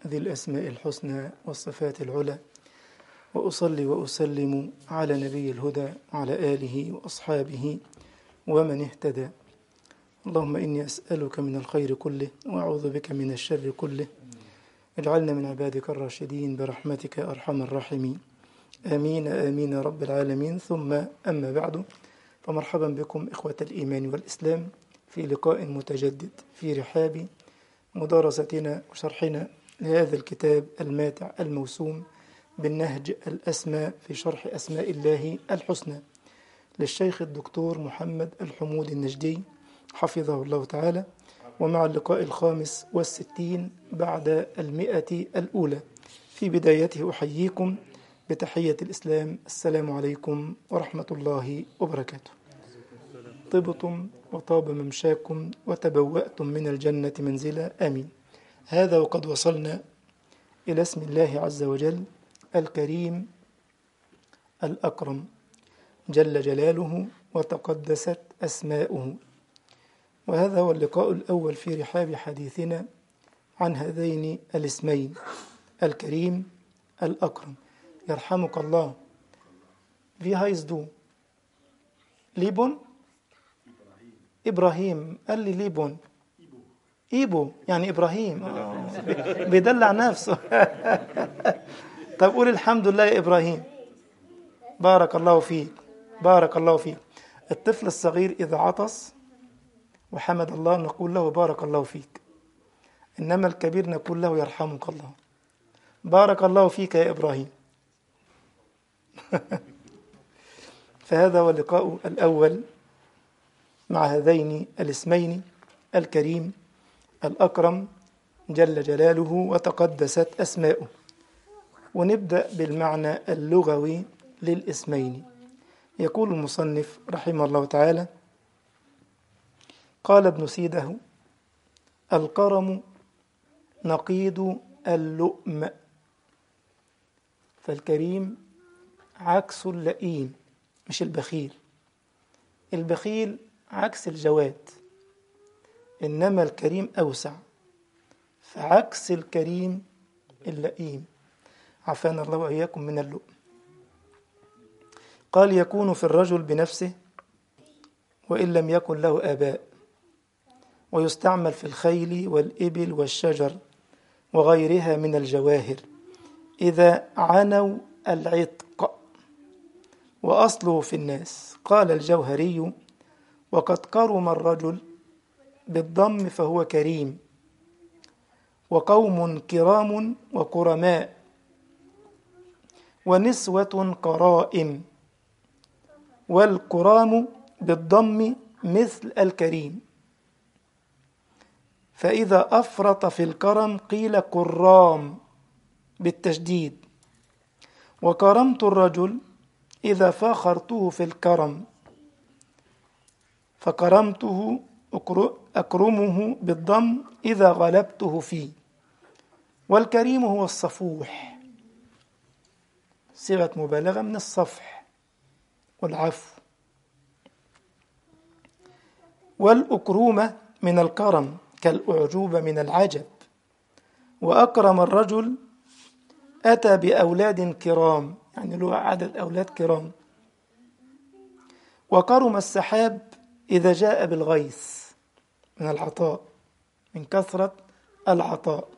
ذي الأسماء الحسنى والصفات العلى وأصلي وأسلم على نبي الهدى وعلى آله وأصحابه ومن اهتدى اللهم إني أسألك من الخير كله وأعوذ بك من الشر كله اجعلنا من عبادك الراشدين برحمتك يا أرحم الراحمين آمين آمين يا رب العالمين ثم أما بعد فمرحبا بكم إخوة الإيمان والإسلام في لقاء متجدد في رحاب مدارستنا وشرحنا لهذا الكتاب الماتع الموسوم بالنهج الأسمى في شرح أسماء الله الحسنى للشيخ الدكتور محمد الحمود النجدي حفظه الله تعالى ومع اللقاء الخامس والستين بعد المئة الأولى في بدايته أحييكم بتحية الإسلام السلام عليكم ورحمة الله وبركاته طبتم وطاب ممشاكم وتبوأتم من الجنة منزلا آمين هذا وقد وصلنا إلى اسم الله عز وجل الكريم الأكرم جل جلاله وتقدست أسماؤه وهذا هو اللقاء الأول في رحاب حديثنا عن هذين الاسمين الكريم الأكرم يرحمك الله Wie heißt du? ليبون إبراهيم قال لي ليبون إيبو يعني إبراهيم آه. بيدلع نفسه طب قول الحمد لله يا إبراهيم بارك الله فيك بارك الله فيك الطفل الصغير إذا عطس وحمد الله نقول له بارك الله فيك إنما الكبير نقول له يرحمك الله بارك الله فيك يا إبراهيم فهذا هو اللقاء الأول مع هذين الاسمين الكريم الأكرم جل جلاله وتقدست أسماؤه ونبدأ بالمعنى اللغوي للاسمين يقول المصنف رحمه الله تعالى قال ابن سيده الكرم نقيض اللؤم فالكريم عكس اللئيم مش البخيل البخيل عكس الجواد إنما الكريم أوسع فعكس الكريم اللئيم عافانا الله وإياكم من اللؤم قال يكون في الرجل بنفسه وإن لم يكن له آباء ويستعمل في الخيل والإبل والشجر وغيرها من الجواهر إذا عنوا العتق وأصله في الناس قال الجوهري وقد كرم الرجل بالضم فهو كريم وقوم كرام وكرماء ونسوة قرائم والكرام بالضم مثل الكريم فإذا أفرط في الكرم قيل كرام بالتشديد وكرمت الرجل إذا فاخرته في الكرم فكرمته أكرمه بالضم إذا غلبته فيه والكريم هو الصفوح صيغة مبالغة من الصفح والعفو والأكرومة من الكرم كالأعجوبة من العجب وأكرم الرجل أتى بأولاد كرام يعني له عدد أولاد كرام وكرم السحاب إذا جاء بالغيث من العطاء من كثرة العطاء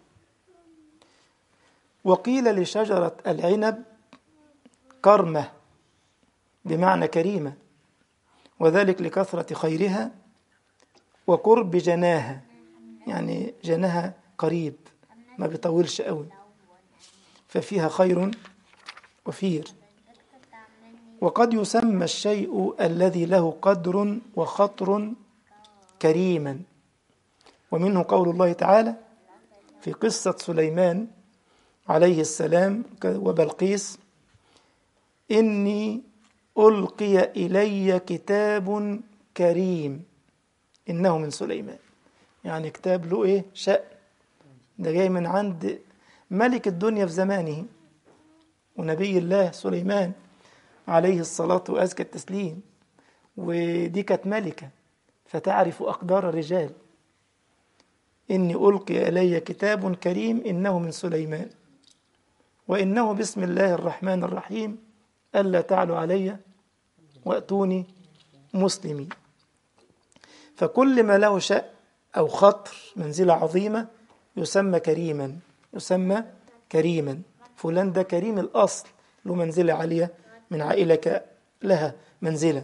وقيل لشجرة العنب كرمة بمعنى كريمة وذلك لكثرة خيرها وقرب جناها يعني جناها قريب ما بيطولش قوي ففيها خير وفير وقد يسمى الشيء الذي له قدر وخطر كريما ومنه قول الله تعالى في قصة سليمان عليه السلام وبلقيس إني ألقي إلي كتاب كريم إنه من سليمان يعني كتاب له إيه شأن ده جاي من عند ملك الدنيا في زمانه ونبي الله سليمان عليه الصلاة وأزكى التسليم ودي كانت ملكة فتعرف أقدار الرجال إني ألقي إلي كتاب كريم إنه من سليمان وإنه بسم الله الرحمن الرحيم ألا تعلوا علي وأتوني مسلمين فكل ما له شأن أو خطر منزلة عظيمة يسمى كريما يسمى كريما فلان ده كريم الأصل له منزلة عالية من عائلة لها منزلة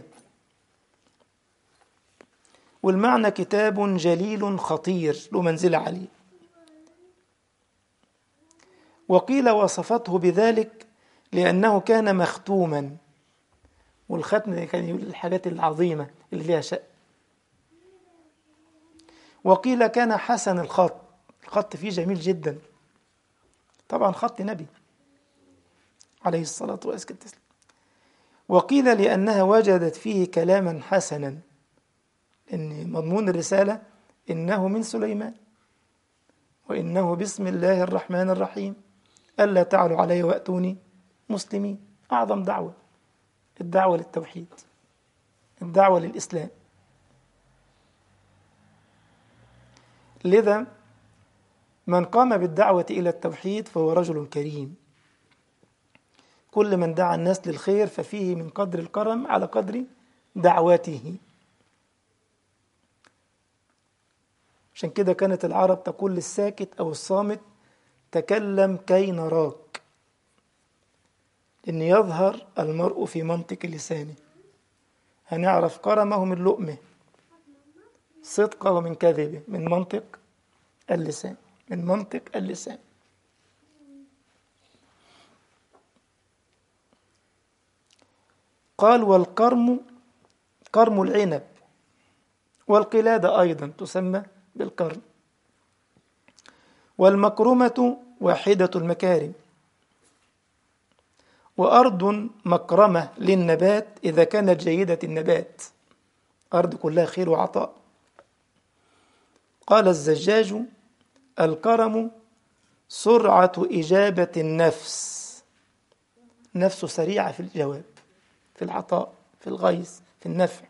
والمعنى كتاب جليل خطير له منزلة عالية وقيل وصفته بذلك لأنه كان مختوما والختم كان يقول الحاجات العظيمة اللي ليها شأن وقيل كان حسن الخط الخط فيه جميل جدا طبعا خط نبي عليه الصلاة والسلام وقيل لأنها وجدت فيه كلاما حسنا إن مضمون الرسالة إنه من سليمان وإنه بسم الله الرحمن الرحيم ألا تعلوا علي وأتوني مسلمين أعظم دعوة الدعوة للتوحيد الدعوة للإسلام لذا من قام بالدعوة إلى التوحيد فهو رجل كريم كل من دعا الناس للخير ففيه من قدر الكرم على قدر دعوته عشان كده كانت العرب تقول للساكت أو الصامت تكلم كي نراك إن يظهر المرء في منطق لسانه هنعرف كرمه من لؤمه صدقه من كذبه من منطق اللسان من منطق اللسان قال والقرم قرم العنب والقلادة أيضا تسمى بالقرن والمكرمة واحدة المكارم وأرض مكرمة للنبات إذا كانت جيدة النبات أرض كلها خير وعطاء قال الزجاج الكرم سرعة إجابة النفس نفسه سريعة في الجواب في العطاء في الغيث في النفع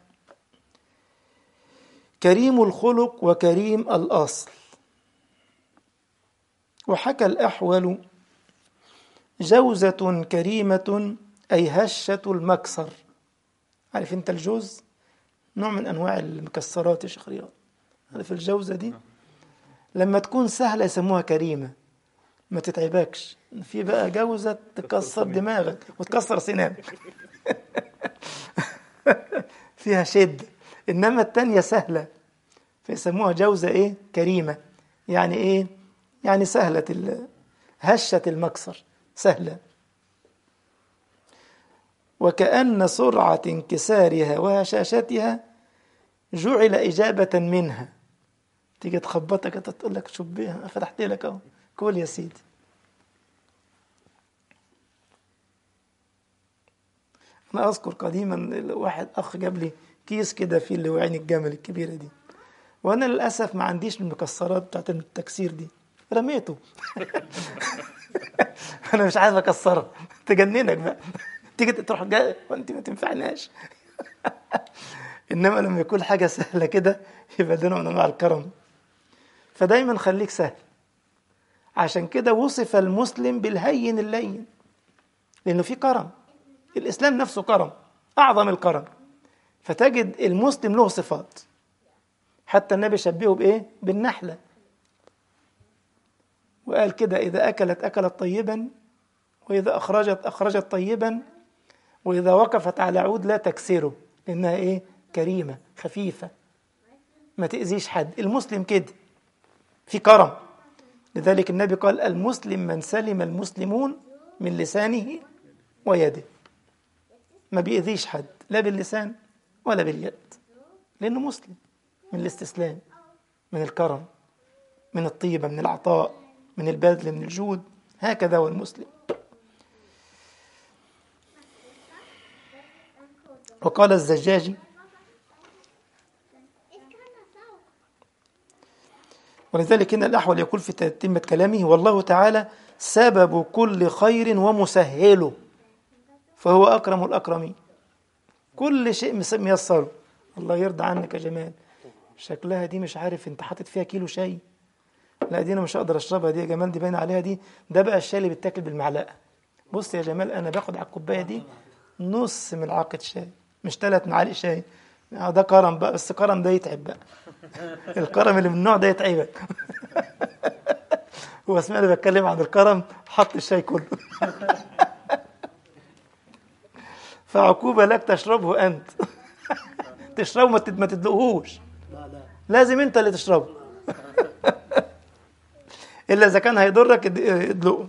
كريم الخلق وكريم الأصل وحكى الأحول جوزة كريمة أي هشة المكسر عارف أنت الجوز نوع من أنواع المكسرات يا شيخ رياض عارف الجوزة دي لما تكون سهلة يسموها كريمة ما تتعبكش في بقى جوزة تكسر دماغك وتكسر سنانك فيها شدة إنما التانية سهلة فيسموها جوزة إيه كريمة يعني إيه يعني سهلة هشة المكسر سهلة وكأن سرعة انكسارها وهشاشتها جعل إجابة منها تيجي تخبطك تقول لك شبيها فتحت لك اهو كل يا سيدي أنا أذكر قديما واحد أخ جاب لي كيس كده فيه اللي هو عين الجمل الكبيرة دي وأنا للأسف ما عنديش المكسرات بتاعت التكسير دي رميته أنا مش عايز أكسرها تجننك بقى تيجي تروح جاي وأنت ما تنفعناش إنما لما يكون حاجة سهلة كده يبقى ده نوع من أنواع الكرم فدايما خليك سهل عشان كده وصف المسلم بالهين اللين لأنه في كرم الإسلام نفسه كرم أعظم الكرم فتجد المسلم له صفات حتى النبي شبهه بإيه؟ بالنحلة وقال كده إذا أكلت أكلت طيبا وإذا أخرجت أخرجت طيبا وإذا وقفت على عود لا تكسره لأنها إيه؟ كريمة خفيفة ما تأذيش حد المسلم كده في كرم لذلك النبي قال المسلم من سلم المسلمون من لسانه ويده ما بيأذيش حد لا باللسان ولا باليد لأنه مسلم من الاستسلام من الكرم من الطيبة من العطاء من البذل من الجود هكذا هو المسلم وقال الزجاجي ولذلك هنا الأحول يقول في تتمة كلامه والله تعالى سبب كل خير ومسهله فهو أكرم الأكرمين كل شيء ميسره الله يرضى عنك يا جمال شكلها دي مش عارف انت حاطط فيها كيلو شاي لا دي انا مش هقدر اشربها دي يا جمال دي باين عليها دي ده بقى الشاي اللي بيتاكل بالمعلقه بص يا جمال انا باخد على الكوبايه دي نص ملعقه شاي مش ثلاث معالق شاي آه ده كرم بقى بس كرم ده يتعب بقى الكرم اللي من النوع ده يتعبك هو سمعني بتكلم عن الكرم حط الشاي كله فعقوبة لك تشربه أنت تشربه ما تد- ما تدلقهوش لازم أنت اللي تشربه إلا إذا كان هيضرك اد- ادلقه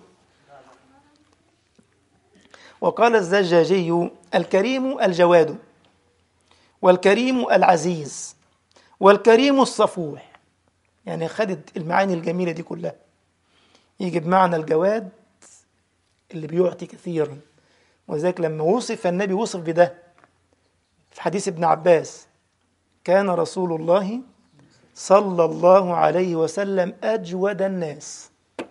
وقال الزجاجي الكريم الجواد والكريم العزيز والكريم الصفوح يعني خدت المعاني الجميلة دي كلها يجي بمعنى الجواد اللي بيعطي كثيرا وذلك لما وصف النبي وصف بده في حديث ابن عباس كان رسول الله صلى الله عليه وسلم أجود الناس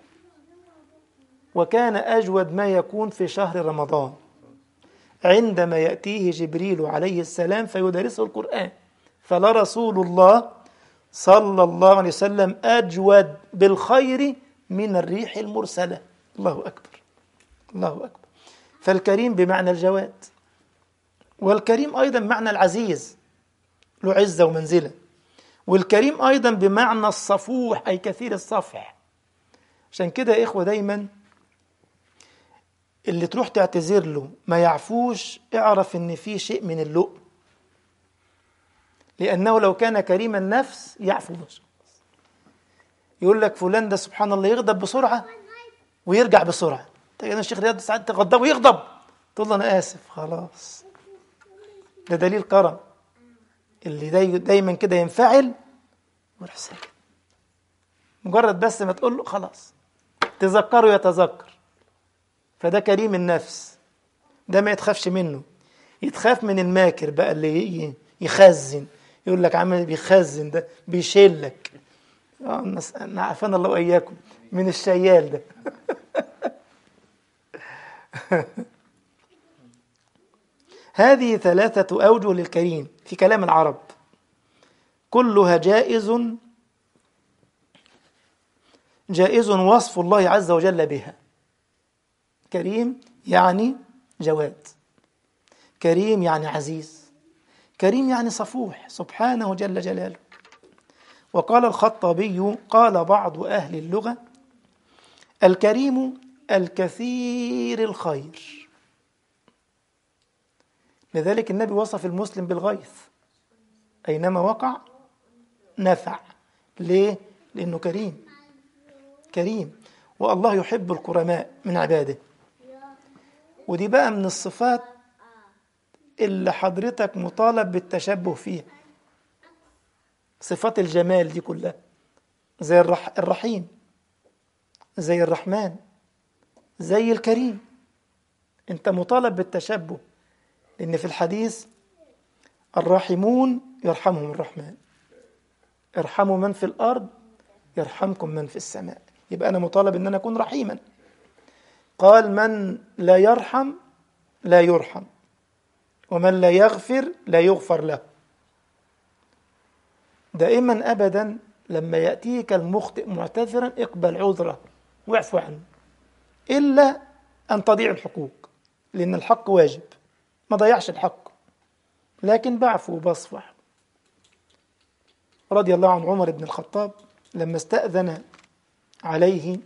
وكان أجود ما يكون في شهر رمضان عندما يأتيه جبريل عليه السلام فيدرسه القرآن فلرسول الله صلى الله عليه وسلم أجود بالخير من الريح المرسلة الله أكبر الله أكبر فالكريم بمعنى الجواد والكريم أيضا بمعنى العزيز له عزة ومنزلة والكريم أيضا بمعنى الصفوح أي كثير الصفح عشان كده يا إخوة دايما اللي تروح تعتذر له ما يعفوش اعرف ان في شيء من اللؤم لأنه لو كان كريم النفس يعفو بس يقول لك فلان ده سبحان الله يغضب بسرعة ويرجع بسرعة تجد الشيخ رياض ساعات تغضب ويغضب تقول له أنا آسف خلاص ده دليل كرم اللي داي دايما كده ينفعل ويروح ساكت مجرد بس ما تقول له خلاص تذكره يتذكر فده كريم النفس ده ما يتخافش منه يتخاف من الماكر بقى اللي يخزن يقول لك عامل بيخزن ده بيشيلك اه الناس عافانا الله واياكم من الشيال ده هذه ثلاثة أوجه للكريم في كلام العرب كلها جائز جائز وصف الله عز وجل بها كريم يعني جواد كريم يعني عزيز كريم يعني صفوح سبحانه جل جلاله وقال الخطابي قال بعض أهل اللغة الكريم الكثير الخير لذلك النبي وصف المسلم بالغيث أينما وقع نفع ليه؟ لأنه كريم كريم والله يحب الكرماء من عباده ودي بقى من الصفات اللي حضرتك مطالب بالتشبه فيها صفات الجمال دي كلها زي الرح الرحيم زي الرحمن زي الكريم انت مطالب بالتشبه لان في الحديث الراحمون يرحمهم الرحمن ارحموا من في الارض يرحمكم من في السماء يبقى انا مطالب ان انا اكون رحيما قال من لا يرحم لا يرحم ومن لا يغفر لا يغفر له دائما ابدا لما ياتيك المخطئ معتذرا اقبل عذره واعف عنه الا ان تضيع الحقوق لان الحق واجب ما ضيعش الحق لكن بعفو وبصفح رضي الله عن عمر بن الخطاب لما استأذن عليه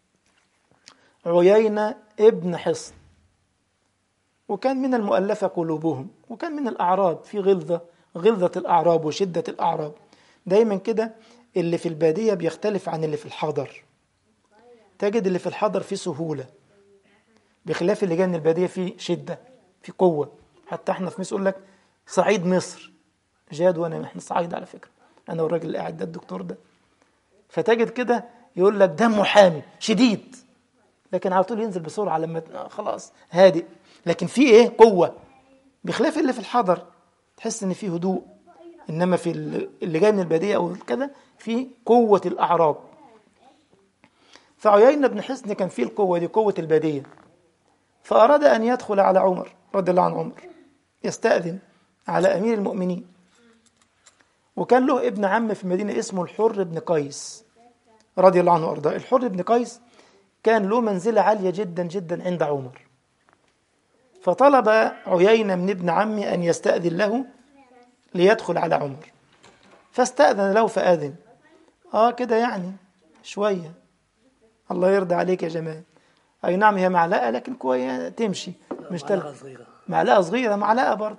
عيينة ابن حصن وكان من المؤلفة قلوبهم وكان من الأعراب في غلظة غلظة الأعراب وشدة الأعراب دايما كده اللي في البادية بيختلف عن اللي في الحضر تجد اللي في الحضر فيه سهولة بخلاف اللي جاي من البادية فيه شدة في قوة حتى احنا في مصر يقول لك صعيد مصر جاد وانا احنا صعيد على فكرة انا والراجل اللي قاعد ده الدكتور ده فتجد كده يقول لك ده محامي شديد لكن على طول ينزل بسرعة لما خلاص هادئ لكن في ايه قوة بخلاف اللي في الحضر تحس ان في هدوء انما في اللي جاي من البادية او كذا في قوة الاعراب فعيينة بن حصن كان فيه القوة دي قوة البادية فأراد أن يدخل على عمر رضي الله عن عمر يستأذن على أمير المؤمنين وكان له ابن عم في المدينة اسمه الحر بن قيس رضي الله عنه وأرضاه الحر بن قيس كان له منزلة عالية جدا جدا عند عمر فطلب عيينة من ابن عمي أن يستأذن له ليدخل على عمر فاستأذن له فآذن آه كده يعني شوية الله يرضى عليك يا جمال أي نعم هي معلقة لكن كوية تمشي مش تل... صغيرة معلقة صغيرة معلقة برضه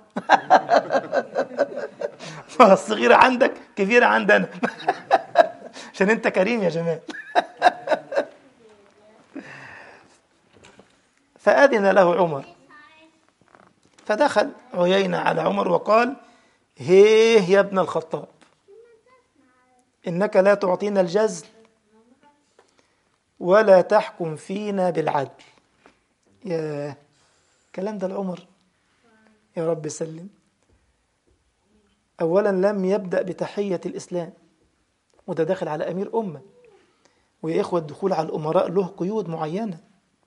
الصغيرة عندك كبيرة عندنا عشان أنت كريم يا جمال فأذن له عمر فدخل عيينة على عمر وقال هيه يا ابن الخطاب إنك لا تعطينا الجزل ولا تحكم فينا بالعدل يا كلام ده العمر يا رب سلم أولا لم يبدأ بتحية الإسلام وده داخل على أمير أمة ويا إخوة الدخول على الأمراء له قيود معينة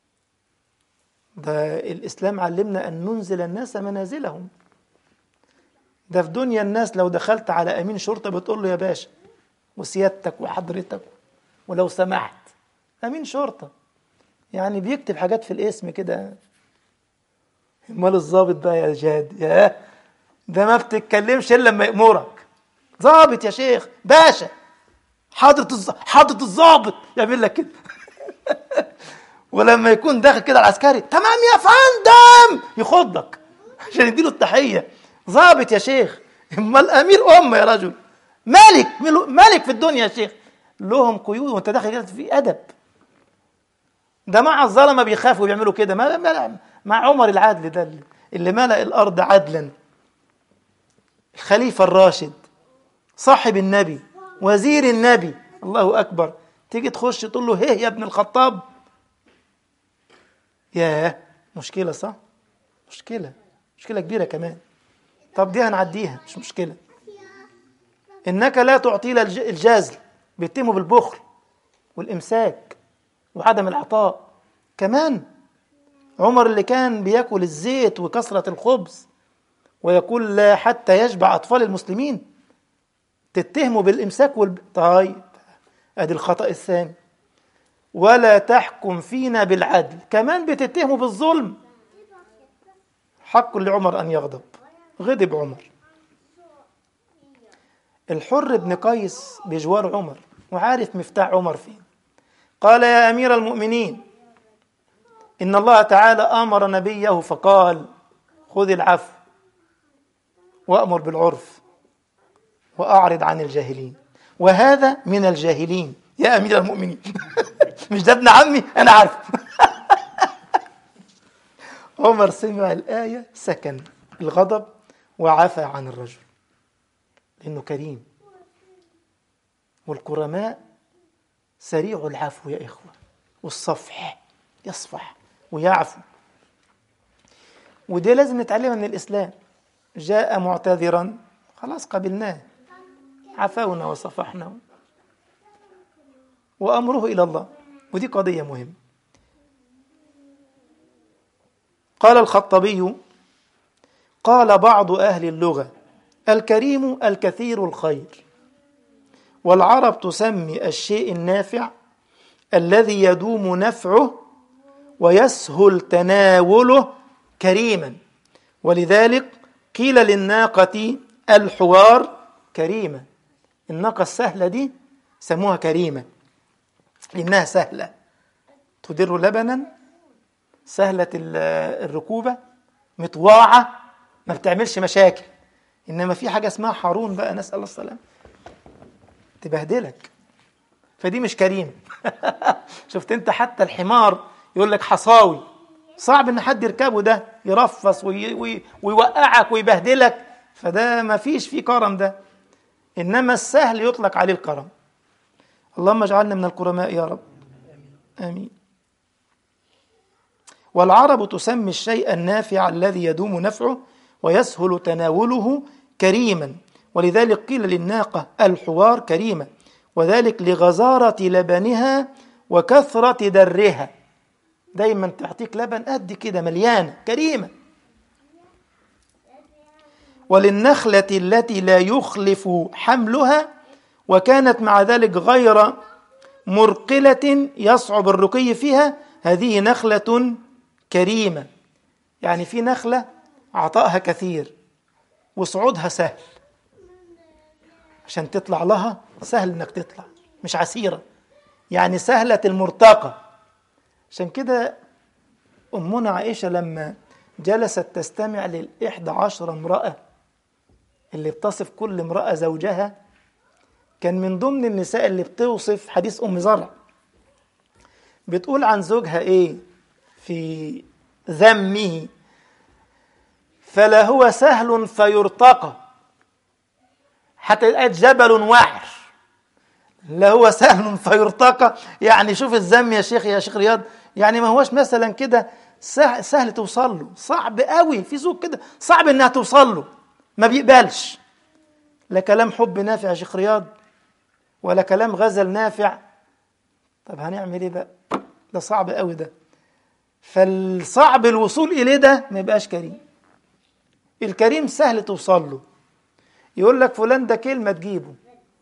ده الإسلام علمنا أن ننزل الناس منازلهم ده في دنيا الناس لو دخلت على أمين شرطة بتقول له يا باشا وسيادتك وحضرتك ولو سمحت أمين شرطة يعني بيكتب حاجات في الاسم كده امال الظابط بقى يا جاد يا ده ما بتتكلمش الا لما يامرك ظابط يا شيخ باشا حضرة الز... حضرة الظابط يعمل لك كده ولما يكون داخل كده العسكري تمام يا فندم يخضك عشان يديله التحية ظابط يا شيخ امال امير امه يا رجل ملك ملك في الدنيا يا شيخ لهم قيود وانت داخل كده في ادب ده مع الظلمه بيخافوا بيعملوا كده ما ما- مع عمر العادل ده اللي ملأ الارض عدلا الخليفه الراشد صاحب النبي وزير النبي الله اكبر تيجي تخش تقول له هيه يا ابن الخطاب ياه مشكله صح مشكله مشكله كبيره كمان طب دي هنعديها مش مشكله انك لا تعطينا الج- الجزل بيتموا بالبخل والامساك وعدم العطاء كمان عمر اللي كان بياكل الزيت وكثرة الخبز ويقول لا حتى يشبع أطفال المسلمين تتهموا بالإمساك والب... طيب أدي الخطأ الثاني ولا تحكم فينا بالعدل كمان بتتهموا بالظلم حق لعمر أن يغضب غضب عمر الحر بن قيس بجوار عمر وعارف مفتاح عمر فين قال يا امير المؤمنين ان الله تعالى امر نبيه فقال خذ العفو وامر بالعرف واعرض عن الجاهلين وهذا من الجاهلين يا امير المؤمنين مش ده ابن عمي انا عارف عمر سمع الايه سكن الغضب وعفى عن الرجل لانه كريم والكرماء سريع العفو يا إخوة والصفح يصفح ويعفو ودي لازم نتعلمها من الإسلام جاء معتذرا خلاص قبلناه عفونا وصفحنا وأمره إلى الله ودي قضية مهمة قال الخطبي قال بعض أهل اللغة الكريم الكثير الخير والعرب تسمي الشيء النافع الذي يدوم نفعه ويسهل تناوله كريما ولذلك قيل للناقة الحوار كريمة الناقة السهلة دي سموها كريمة لأنها سهلة تدر لبنا سهلة ال- الركوبة مطواعة ما بتعملش مشاكل إنما في حاجة اسمها حارون بقى نسأل الله السلامة تبهدلك فدي مش كريم شفت انت حتى الحمار يقول لك حصاوي صعب ان حد يركبه ده يرفص وي وي ويوقعك ويبهدلك فده ما فيش فيه كرم ده انما السهل يطلق عليه الكرم اللهم اجعلنا من الكرماء يا رب امين والعرب تسمي الشيء النافع الذي يدوم نفعه ويسهل تناوله كريما ولذلك قيل للناقة الحوار كريمة وذلك لغزارة لبنها وكثرة درها دايما تعطيك لبن قد كده مليانة كريمة وللنخلة التي لا يخلف حملها وكانت مع ذلك غير مرقلة يصعب الرقي فيها هذه نخلة كريمة يعني في نخلة عطائها كثير وصعودها سهل عشان تطلع لها سهل انك تطلع مش عسيرة يعني سهلة المرتقى عشان كده أمنا عائشة لما جلست تستمع للإحدى عشر امرأة اللي بتصف كل امرأة زوجها كان من ضمن النساء اللي بتوصف حديث أم زرع بتقول عن زوجها إيه في ذمه فلا هو سهل فيرتقى حتى يبقى جبل وعر لا هو سهل فيرتقى يعني شوف الذم يا شيخ يا شيخ رياض يعني ما هوش مثلا كده سهل, سهل توصل له صعب قوي في زوج كده صعب انها توصل له ما بيقبلش لا كلام حب نافع يا شيخ رياض ولا كلام غزل نافع طب هنعمل ايه بقى ده صعب قوي ده فالصعب الوصول اليه ده ما يبقاش كريم الكريم سهل توصل له يقول لك فلان ده كلمة تجيبه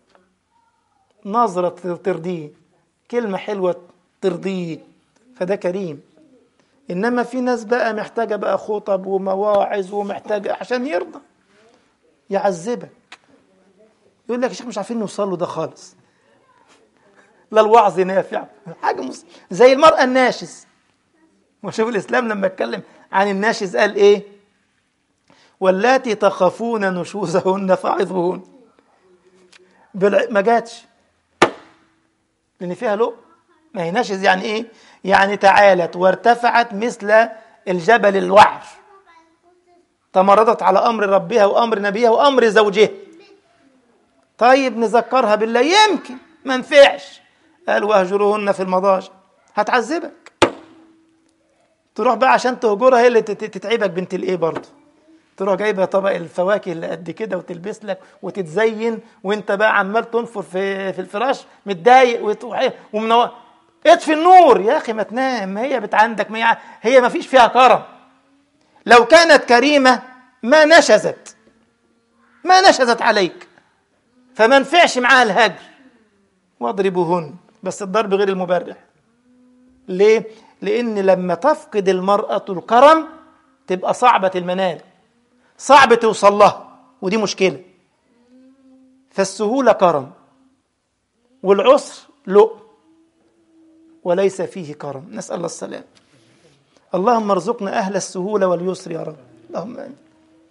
نظرة ترضيه كلمة حلوة ترضيه فده كريم إنما في ناس بقى محتاجة بقى خطب ومواعظ ومحتاجة عشان يرضى يعذبك يقول لك يا شيخ مش عارفين نوصل له ده خالص لا الوعظ نافع حاجة مص... زي المرأة الناشز وشوف الإسلام لما اتكلم عن الناشز قال إيه واللاتي تخافون نشوزهن فعظوهن بالع... ما جاتش لأن فيها لؤ ما هي ناشز يعني إيه يعني تعالت وارتفعت مثل الجبل الوعر تمردت على أمر ربها وأمر نبيها وأمر زوجها طيب نذكرها بالله يمكن ما نفعش قال واهجروهن في المضاجع هتعذبك تروح بقى عشان تهجرها هي اللي تتعبك بنت الايه برضه تروح جايبه طبق الفواكه اللي قد كده وتلبس لك وتتزين وانت بقى عمال تنفر في في الفراش متضايق وتروح ومنور اطفي النور يا اخي ما تنام هي بت عندك ما هي ما فيش فيها كرم لو كانت كريمه ما نشزت ما نشزت عليك فما نفعش معاها الهجر واضربوهن بس الضرب غير المبرح ليه لان لما تفقد المراه الكرم تبقى صعبه المنال صعب توصل لها ودي مشكله فالسهوله كرم والعسر لؤم وليس فيه كرم نسال الله السلام اللهم ارزقنا اهل السهوله واليسر يا رب اللهم امين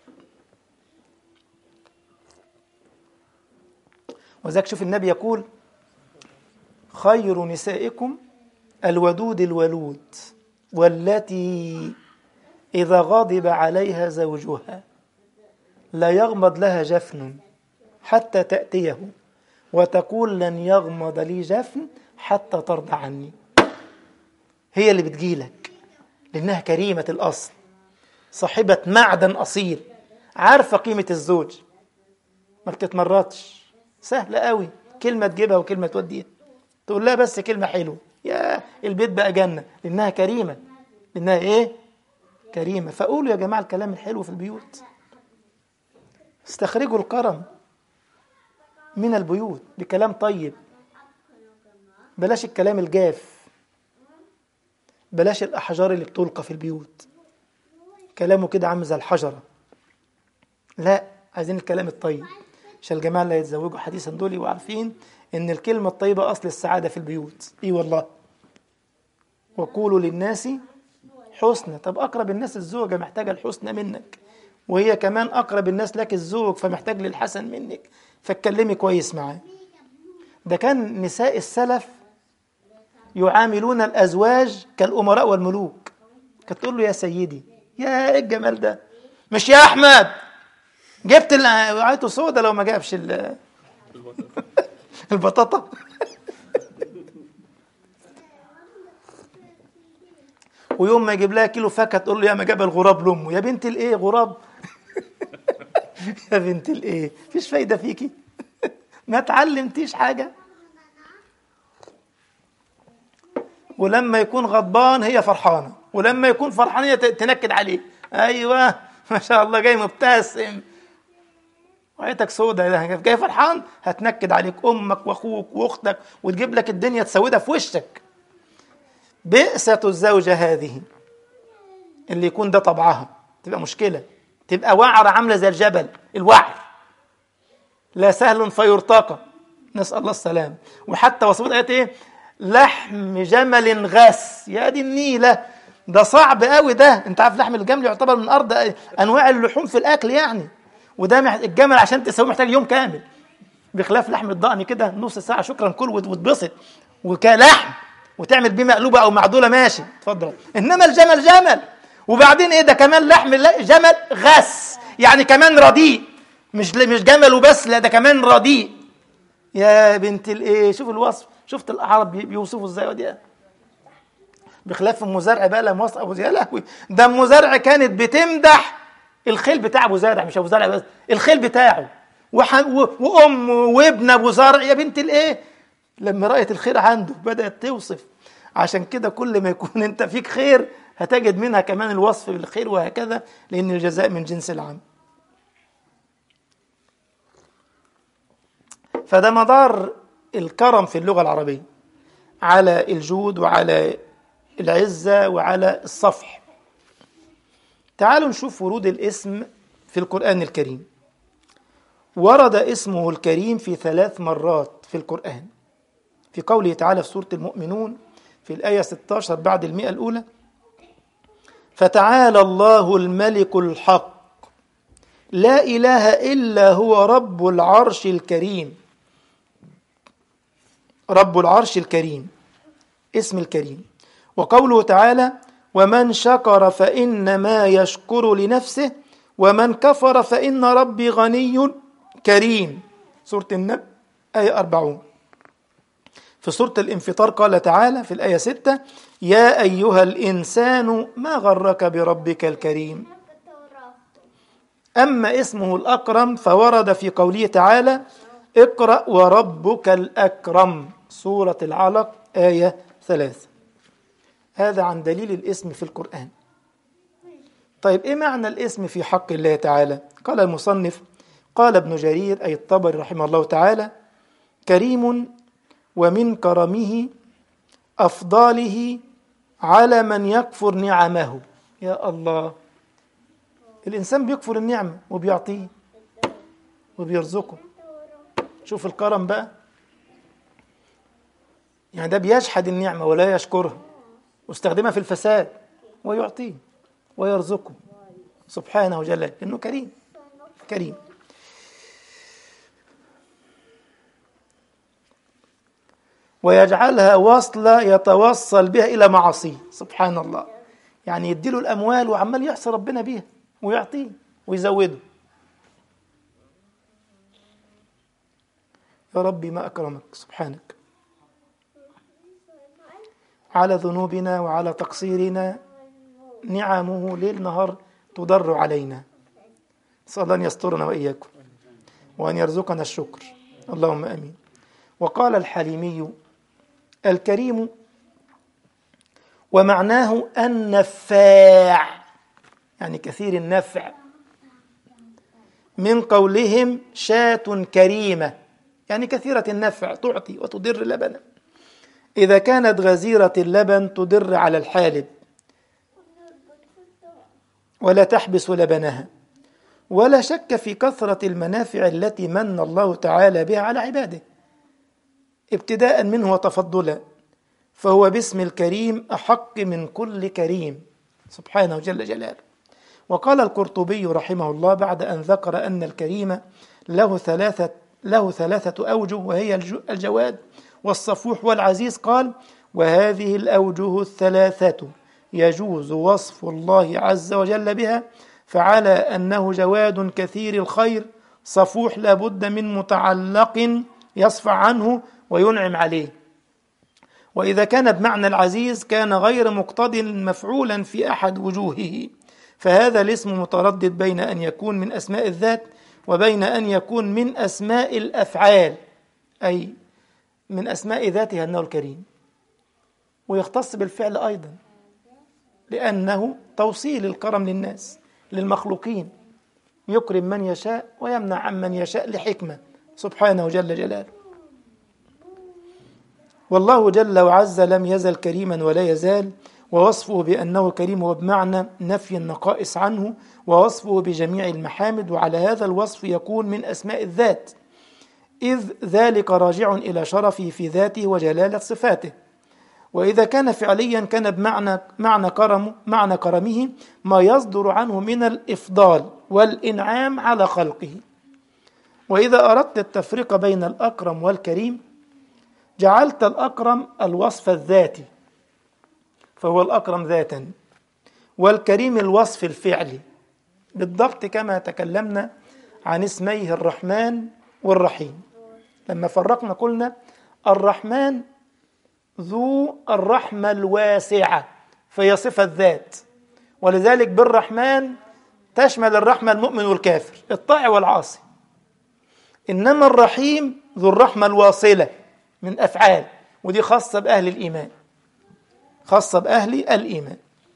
وذلك شوف النبي يقول خير نسائكم الودود الولود والتي إذا غضب عليها زوجها لا يغمض لها جفن حتى تأتيه وتقول لن يغمض لي جفن حتى ترضى عني هي اللي بتجيلك لأنها كريمة الأصل صاحبة معدن أصيل عارفة قيمة الزوج ما بتتمرطش سهلة قوي كلمة تجيبها وكلمة توديها تقول لها بس كلمة حلوة يا البيت بقى جنة لأنها كريمة لأنها إيه كريمة فقولوا يا جماعة الكلام الحلو في البيوت استخرجوا الكرم من البيوت بكلام طيب بلاش الكلام الجاف بلاش الأحجار اللي بتلقى في البيوت كلامه كده عامل زي الحجرة لا عايزين الكلام الطيب عشان الجماعة اللي هيتزوجوا حديثا دول يبقوا عارفين إن الكلمة الطيبة أصل السعادة في البيوت إي والله وقولوا للناس حسنى طب أقرب الناس الزوجة محتاجة الحسنى منك وهي كمان أقرب الناس لك الزوج فمحتاج للحسن منك فاتكلمي كويس معاه ده كان نساء السلف يعاملون الأزواج كالأمراء والملوك كانت تقول له يا سيدي يا إيه الجمال ده مش يا أحمد جبت وعيته سودا لو ما جابش البطاطا ويوم ما يجيب لها كيلو فاكهه تقول له يا ما جاب الغراب لامه يا بنت الايه غراب يا بنت الايه مفيش فايده فيكي ما اتعلمتيش حاجه ولما يكون غضبان هي فرحانه ولما يكون فرحان هي تنكد عليه ايوه ما شاء الله جاي مبتسم وعيتك سودة جاي فرحان هتنكد عليك امك واخوك واختك وتجيب لك الدنيا تسودها في وشك بئسة الزوجة هذه اللي يكون ده طبعها تبقى مشكلة تبقى وعرة عاملة زي الجبل الوعر لا سهل فيرتقى نسأل الله السلام وحتى وصفت آيات ايه لحم جمل غس يا دي النيلة ده صعب قوي ده انت عارف لحم الجمل يعتبر من ارض انواع اللحوم في الاكل يعني وده الجمل عشان تسويه محتاج يوم كامل بخلاف لحم الضأن كده نص ساعة شكرا كل وتبسط وكلحم وتعمل بيه مقلوبة أو معدولة ماشي اتفضل إنما الجمل جمل وبعدين إيه ده كمان لحم جمل غس يعني كمان رديء مش مش جمل وبس لا ده كمان رديء يا بنت الايه شوف الوصف شفت الاعراب بيوصفوا ازاي ودي بخلاف ام زرع بقى لما وصف ابو يا لهوي ده ام زرع كانت بتمدح الخيل بتاع ابو زرع مش ابو زرع بس الخيل بتاعه وام وابن ابو زرع يا بنت الايه لما رأت الخير عنده بدأت توصف عشان كده كل ما يكون انت فيك خير هتجد منها كمان الوصف بالخير وهكذا لأن الجزاء من جنس العمل فده مدار الكرم في اللغة العربية على الجود وعلى العزة وعلى الصفح تعالوا نشوف ورود الاسم في القرآن الكريم ورد اسمه الكريم في ثلاث مرات في القرآن في قوله تعالى في سورة المؤمنون في الآية 16 بعد المئة الأولى فتعالى الله الملك الحق لا إله إلا هو رب العرش الكريم رب العرش الكريم اسم الكريم وقوله تعالى ومن شكر فإنما يشكر لنفسه ومن كفر فإن ربي غني كريم سورة النبأ آية 40 في سورة الانفطار قال تعالى في الآية 6 يا أيها الإنسان ما غرك بربك الكريم أما اسمه الأكرم فورد في قوله تعالى اقرأ وربك الأكرم سورة العلق آية ثلاثة هذا عن دليل الاسم في القرآن طيب إيه معنى الاسم في حق الله تعالى قال المصنف قال ابن جرير أي الطبري رحمه الله تعالى كريم ومن كرمه أفضاله على من يكفر نعمه يا الله الإنسان بيكفر النعمة وبيعطيه وبيرزقه شوف الكرم بقى يعني ده بيجحد النعمة ولا يشكرها واستخدمها في الفساد ويعطيه ويرزقه سبحانه وجل إنه كريم كريم ويجعلها وصلة يتوصل بها إلى معاصيه سبحان الله يعني يديله الأموال وعمال يحصي ربنا بيها ويعطيه ويزوده يا ربي ما أكرمك سبحانك على ذنوبنا وعلى تقصيرنا نعمه ليل نهار تضر علينا نسأل الله أن يسترنا وإياكم وأن يرزقنا الشكر اللهم أمين وقال الحليمي الكريم ومعناه النفاع يعني كثير النفع من قولهم شاة كريمة يعني كثيرة النفع تعطي وتدر لبنا إذا كانت غزيرة اللبن تدر على الحالب ولا تحبس لبنها ولا شك في كثرة المنافع التي من الله تعالى بها على عباده ابتداء منه وتفضلا فهو باسم الكريم أحق من كل كريم سبحانه جل جلاله وقال القرطبي رحمه الله بعد أن ذكر أن الكريم له ثلاثة له ثلاثة أوجه وهي الجواد والصفوح والعزيز قال وهذه الأوجه الثلاثة يجوز وصف الله عز وجل بها فعلى أنه جواد كثير الخير صفوح لابد من متعلق يصفع عنه وينعم عليه وإذا كان بمعنى العزيز كان غير مقتض مفعولا في أحد وجوهه فهذا الاسم متردد بين أن يكون من أسماء الذات وبين أن يكون من أسماء الأفعال أي من أسماء ذاتها أنه الكريم ويختص بالفعل أيضا لأنه توصيل الكرم للناس للمخلوقين يكرم من يشاء ويمنع عن من يشاء لحكمة سبحانه جل جلاله والله جل وعز لم يزل كريما ولا يزال ووصفه بأنه كريم هو بمعنى نفي النقائص عنه ووصفه بجميع المحامد وعلى هذا الوصف يكون من أسماء الذات إذ ذلك راجع إلى شرفه في ذاته وجلالة صفاته وإذا كان فعليا كان بمعنى معنى كرمه معنى كرمه ما يصدر عنه من الإفضال والإنعام على خلقه وإذا أردت التفريق بين الأكرم والكريم جعلت الأكرم الوصف الذاتي فهو الأكرم ذاتا والكريم الوصف الفعلي بالضبط كما تكلمنا عن اسميه الرحمن والرحيم لما فرقنا قلنا الرحمن ذو الرحمة الواسعة فهي صفة ذات ولذلك بالرحمن تشمل الرحمة المؤمن والكافر الطائع والعاصي إنما الرحيم ذو الرحمة الواصلة من أفعال ودي خاصة بأهل الإيمان خاصة بأهل الإيمان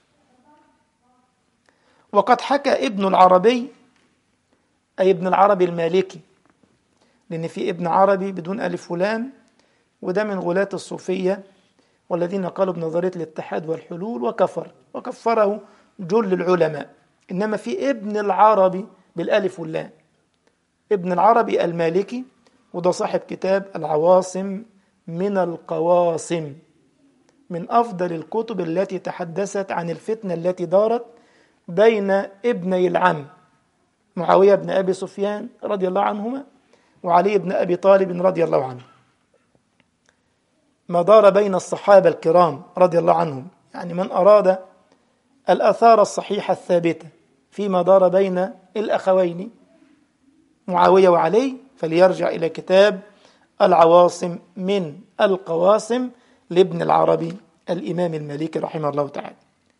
وقد حكى ابن العربي أي ابن العربي المالكي لأن في ابن عربي بدون ألف ولام وده من غلاة الصوفية والذين قالوا بنظرية الاتحاد والحلول وكفر وكفره جل العلماء إنما في ابن العربي بالألف واللام ابن العربي المالكي وده صاحب كتاب العواصم من القواصم من أفضل الكتب التي تحدثت عن الفتنة التي دارت بين ابني العم معاوية بن أبي سفيان رضي الله عنهما وعلي بن أبي طالب رضي الله عنه ما دار بين الصحابة الكرام رضي الله عنهم يعني من أراد الأثار الصحيحة الثابتة فيما دار بين الأخوين معاوية وعلي فليرجع إلى كتاب العواصم من القواسم لابن العربي الإمام المالكي رحمه الله تعالى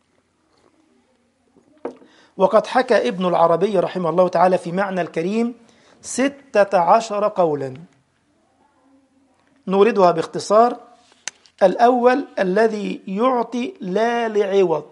وقد حكى ابن العربي رحمه الله تعالى في معنى الكريم ستة عشر قولا نوردها باختصار الأول الذي يعطي لا لعوض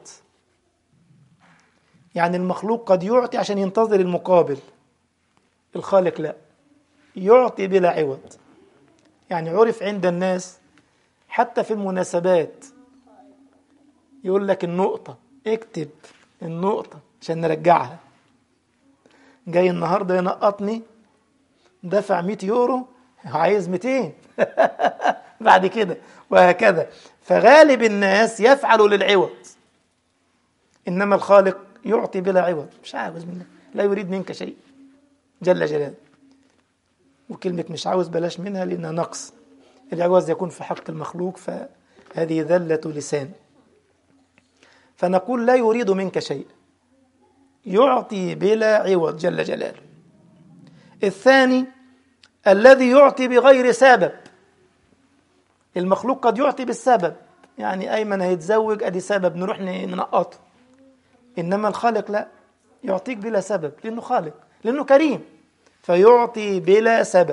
يعني المخلوق قد يعطي عشان ينتظر المقابل الخالق لا يعطي بلا عوض يعني عرف عند الناس حتى في المناسبات يقول لك النقطة اكتب النقطة عشان نرجعها جاي النهارده ينقطني دفع 100 يورو عايز 200 بعد كده وهكذا فغالب الناس يفعل للعوض انما الخالق يعطي بلا عوض مش عاوز منك لا يريد منك شيء جل جلاله وكلمة مش عاوز بلاش منها لأنها نقص العوض يكون في حق المخلوق فهذه ذلة لسان فنقول لا يريد منك شيء يعطي بلا عوض جل جلاله الثاني الذي يعطي بغير سبب المخلوق قد يعطي بالسبب يعني أيمن هيتزوج أدي سبب نروح ننقطه إنما الخالق لا يعطيك بلا سبب لأنه خالق لأنه كريم فيعطي بلا سبب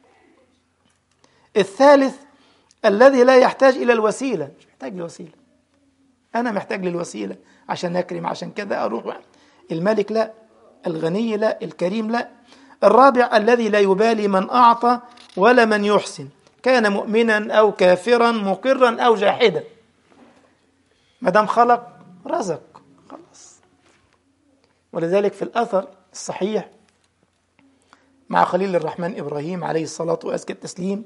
الثالث الذي لا يحتاج إلى الوسيلة مش محتاج لوسيلة أنا محتاج للوسيلة عشان أكرم عشان كذا أروح الملك لا الغني لا الكريم لا الرابع الذي لا يبالي من أعطى ولا من يحسن كان مؤمنا أو كافرا مقرا أو جاحدا ما دام خلق رزق خلاص ولذلك في الأثر الصحيح مع خليل الرحمن إبراهيم عليه الصلاة وأزكى التسليم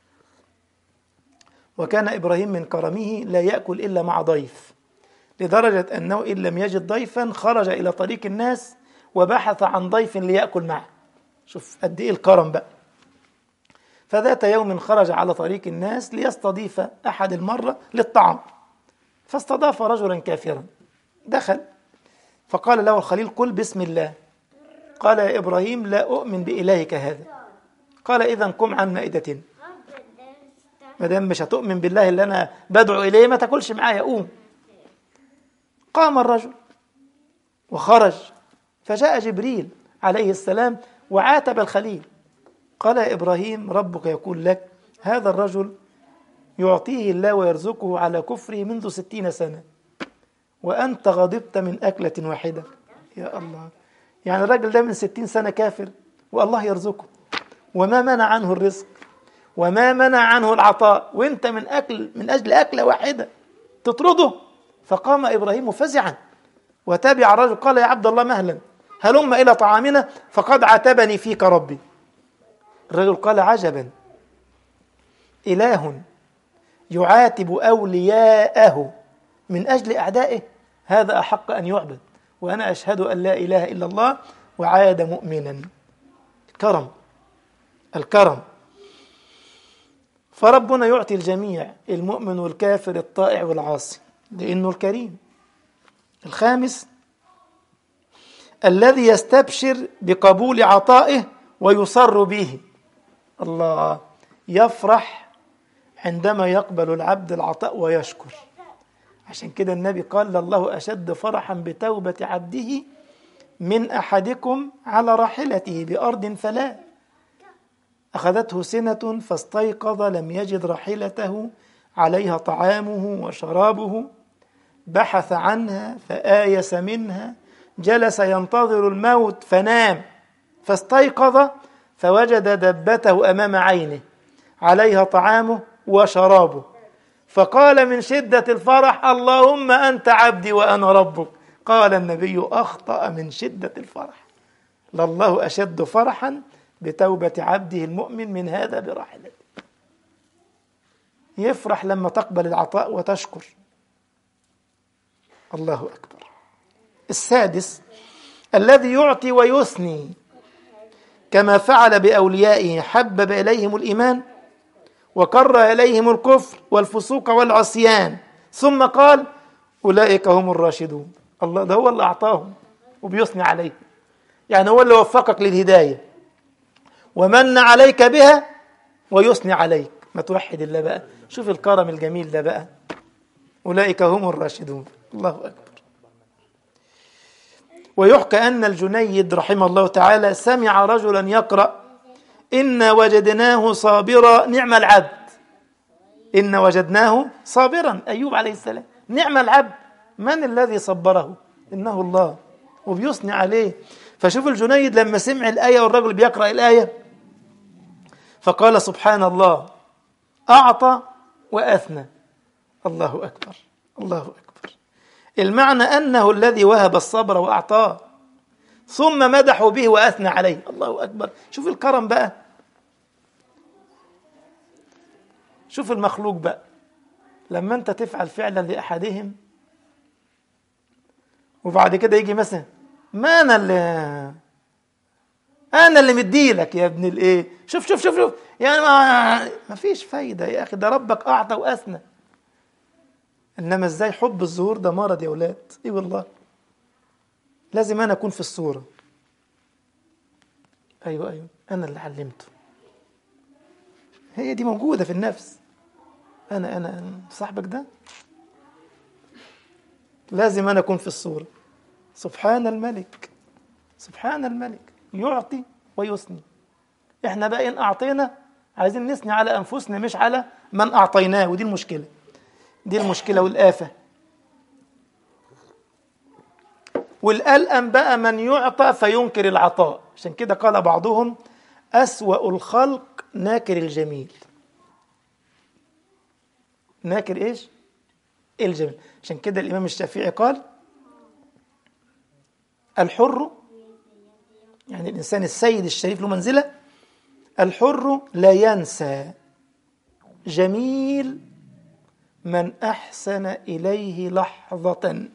وكان إبراهيم من كرمه لا يأكل إلا مع ضيف لدرجة أنه إن لم يجد ضيفا خرج إلى طريق الناس وبحث عن ضيف ليأكل معه شوف قد إيه الكرم بقى فذات يوم خرج على طريق الناس ليستضيف أحد المرة للطعام فاستضاف رجلا كافرا دخل فقال له الخليل قل بسم الله قال يا إبراهيم لا أؤمن بإلهك هذا قال إذا قم عن مائدتنا ما دام مش هتؤمن بالله اللي أنا بدعو إليه ما تاكلش معايا قوم قام الرجل وخرج فجاء جبريل عليه السلام وعاتب الخليل قال يا إبراهيم ربك يقول لك هذا الرجل يعطيه الله ويرزقه على كفره منذ ستين سنة وأنت غضبت من أكلة واحدة يا الله يعني الراجل ده من ستين سنة كافر والله يرزقه وما منع عنه الرزق وما منع عنه العطاء وانت من أكل من أجل أكلة واحدة تطرده فقام إبراهيم فزعا وتابع الرجل قال يا عبد الله مهلا هلم إلى طعامنا فقد عتبني فيك ربي الرجل قال عجبا إله يعاتب أولياءه من أجل أعدائه هذا أحق أن يعبد وأنا أشهد أن لا إله إلا الله وعاد مؤمنا كرم الكرم فربنا يعطي الجميع المؤمن والكافر الطائع والعاصي لأنه الكريم الخامس الذي يستبشر بقبول عطائه ويصر به الله يفرح عندما يقبل العبد العطاء ويشكر عشان كده النبي قال الله أشد فرحا بتوبة عبده من أحدكم على راحلته بأرض فلا أخذته سنة فاستيقظ لم يجد راحلته عليها طعامه وشرابه بحث عنها فآيس منها جلس ينتظر الموت فنام فاستيقظ فوجد دبته أمام عينه عليها طعامه وشرابه فقال من شدة الفرح اللهم أنت عبدي وأنا ربك قال النبي أخطأ من شدة الفرح لله أشد فرحا بتوبة عبده المؤمن من هذا براحلته يفرح لما تقبل العطاء وتشكر الله أكبر السادس الذي يعطي ويثني كما فعل بأوليائه حبب إليهم الإيمان وكره إليهم الكفر والفسوق والعصيان ثم قال أولئك هم الراشدون الله ده هو اللي أعطاهم وبيثني عليه يعني هو اللي وفقك للهداية ومن عليك بها ويثني عليك ما توحد الله بقى شوف الكرم الجميل ده بقى أولئك هم الراشدون الله أكبر ويحكى أن الجنيد رحمه الله تعالى سمع رجلا يقرأ إنا وجدناه صابرا نعم العبد إن وجدناه صابرا أيوب عليه السلام نعم العبد من الذي صبره إنه الله وبيثني عليه فشوف الجنيد لما سمع الآية والرجل بيقرأ الآية فقال سبحان الله أعطى وأثنى الله أكبر الله أكبر المعنى أنه الذي وهب الصبر وأعطاه ثم مدحوا به وأثنى عليه الله أكبر شوف الكرم بقى شوف المخلوق بقى لما أنت تفعل فعلا لأحدهم وبعد كده يجي مثلا ما أنا اللي أنا اللي مديلك يا ابن الإيه شوف شوف شوف شوف يعني ما, ما فيش فايدة يا أخي ده ربك أعطى وأثنى إنما إزاي حب الظهور ده مرض يا أولاد إيه والله لازم أنا أكون في الصورة أيوة أيوة أنا اللي علمته هي دي موجودة في النفس أنا أنا صاحبك ده لازم أنا أكون في الصورة سبحان الملك سبحان الملك يعطي ويثني احنا بقى إن أعطينا عايزين نثني على أنفسنا مش على من أعطيناه ودي المشكلة دي المشكلة والآفة والألأم بقى من يعطى فينكر العطاء عشان كده قال بعضهم أسوأ الخلق ناكر الجميل ناكر إيش؟ الجميل عشان كده الإمام الشافعي قال الحر يعني الإنسان السيد الشريف له منزلة الحر لا ينسى جميل من أحسن إليه لحظة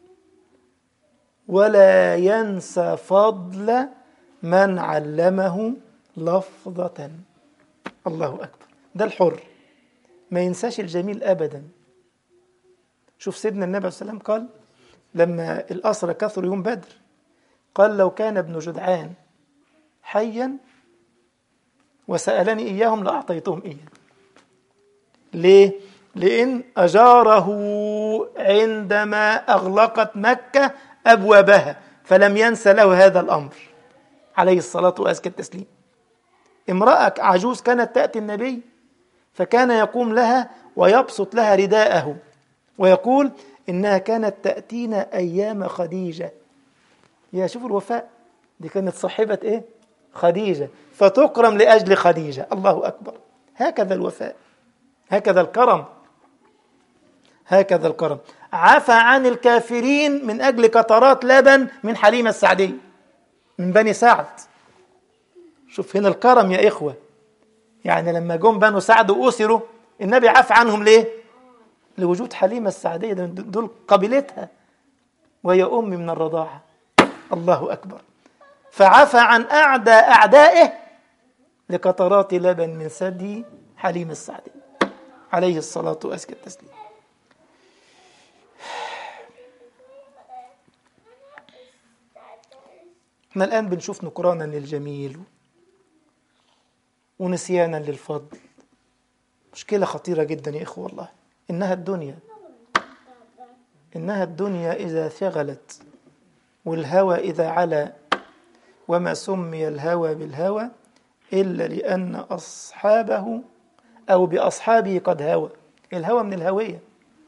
ولا ينسى فضل من علمه لفظة الله أكبر ده الحر ما ينساش الجميل أبدا شوف سيدنا النبي صلى الله عليه وسلم قال لما الأسرى كثروا يوم بدر قال لو كان ابن جدعان حيا وسألني إياهم لأعطيتهم إياه ليه؟ لأن أجاره عندما أغلقت مكة أبوابها فلم ينس له هذا الأمر عليه الصلاة وأزكى التسليم امرأة عجوز كانت تأتي النبي فكان يقوم لها ويبسط لها رداءه ويقول إنها كانت تأتينا أيام خديجة يا شوف الوفاء دي كانت صاحبة إيه خديجة فتكرم لأجل خديجة الله أكبر هكذا الوفاء هكذا الكرم هكذا الكرم عفى عن الكافرين من أجل قطرات لبن من حليمة السعدية من بني سعد شوف هنا الكرم يا إخوة يعني لما جم بنو سعد وأسروا النبي عفى عنهم ليه لوجود حليمة السعدية دول قبيلتها وهي أم من الرضاعة الله أكبر فعفى عن أعدى أعدائه لقطرات لبن من ثدي حليم السعدي عليه الصلاة وأزكى التسليم احنا الآن بنشوف نكرانا للجميل ونسيانا للفضل مشكلة خطيرة جدا يا إخوة والله إنها الدنيا إنها الدنيا إذا ثغلت والهوى إذا علا وما سمي الهوى بالهوى إلا لأن أصحابه أو بأصحابه قد هوى الهوى من الهوية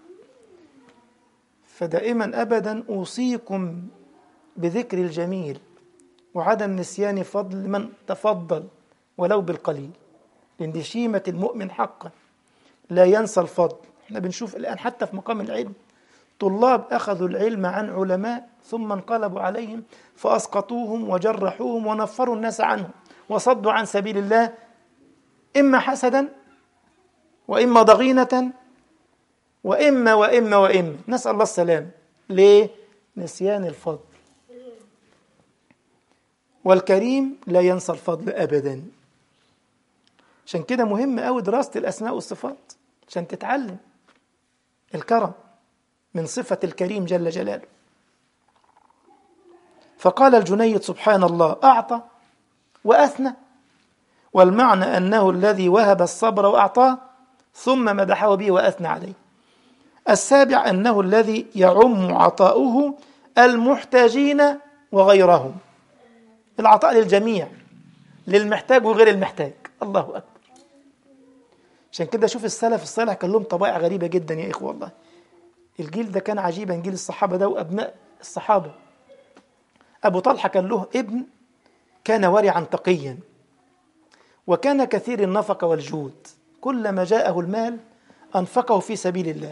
فدائما أبدا أوصيكم بذكر الجميل وعدم نسيان فضل من تفضل ولو بالقليل لأن دي شيمة المؤمن حقا لا ينسى الفضل احنا بنشوف الآن حتى في مقام العلم طلاب أخذوا العلم عن علماء ثم انقلبوا عليهم فأسقطوهم وجرحوهم ونفروا الناس عنهم وصدوا عن سبيل الله إما حسدا وإما ضغينة وإما وإما وإما نسأل الله السلام ليه؟ نسيان الفضل والكريم لا ينسى الفضل أبدا عشان كده مهم أوي دراسة الأسماء والصفات عشان تتعلم الكرم من صفة الكريم جل جلاله فقال الجنيد سبحان الله أعطى وأثنى والمعنى أنه الذي وهب الصبر وأعطاه ثم مدحه به وأثنى عليه السابع أنه الذي يعم عطاؤه المحتاجين وغيرهم العطاء للجميع للمحتاج وغير المحتاج الله أكبر عشان كده شوف السلف الصالح كان لهم طبائع غريبة جدا يا إخوة والله الجيل ده كان عجيبا جيل الصحابة ده وأبناء الصحابة أبو طلحة كان له ابن كان ورعا تقيا وكان كثير النفقة والجود كلما جاءه المال أنفقه في سبيل الله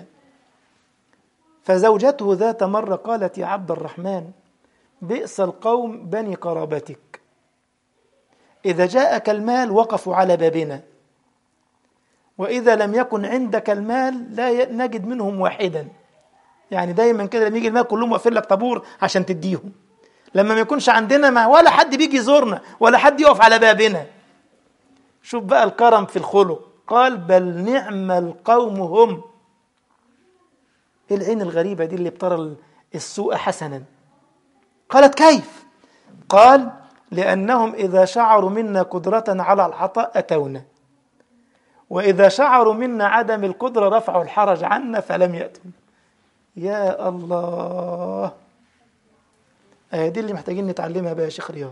فزوجته ذات مرة قالت يا عبد الرحمن بئس القوم بني قرابتك إذا جاءك المال وقفوا على بابنا وإذا لم يكن عندك المال لا نجد منهم واحدا يعني دايما كده لما يجي المال كلهم واقفين لك طابور عشان تديهم لما ما يكونش عندنا ما ولا حد بيجي يزورنا ولا حد يقف على بابنا شوف بقى الكرم في الخلق قال بل نعم القوم هم ايه العين الغريبة دي اللي بترى السوء حسنا قالت كيف قال لأنهم إذا شعروا منا قدرة على العطاء أتونا وإذا شعروا منا عدم القدرة رفعوا الحرج عنا فلم يأتوا يا الله آه دي اللي محتاجين نتعلمها بقى يا شيخ رياض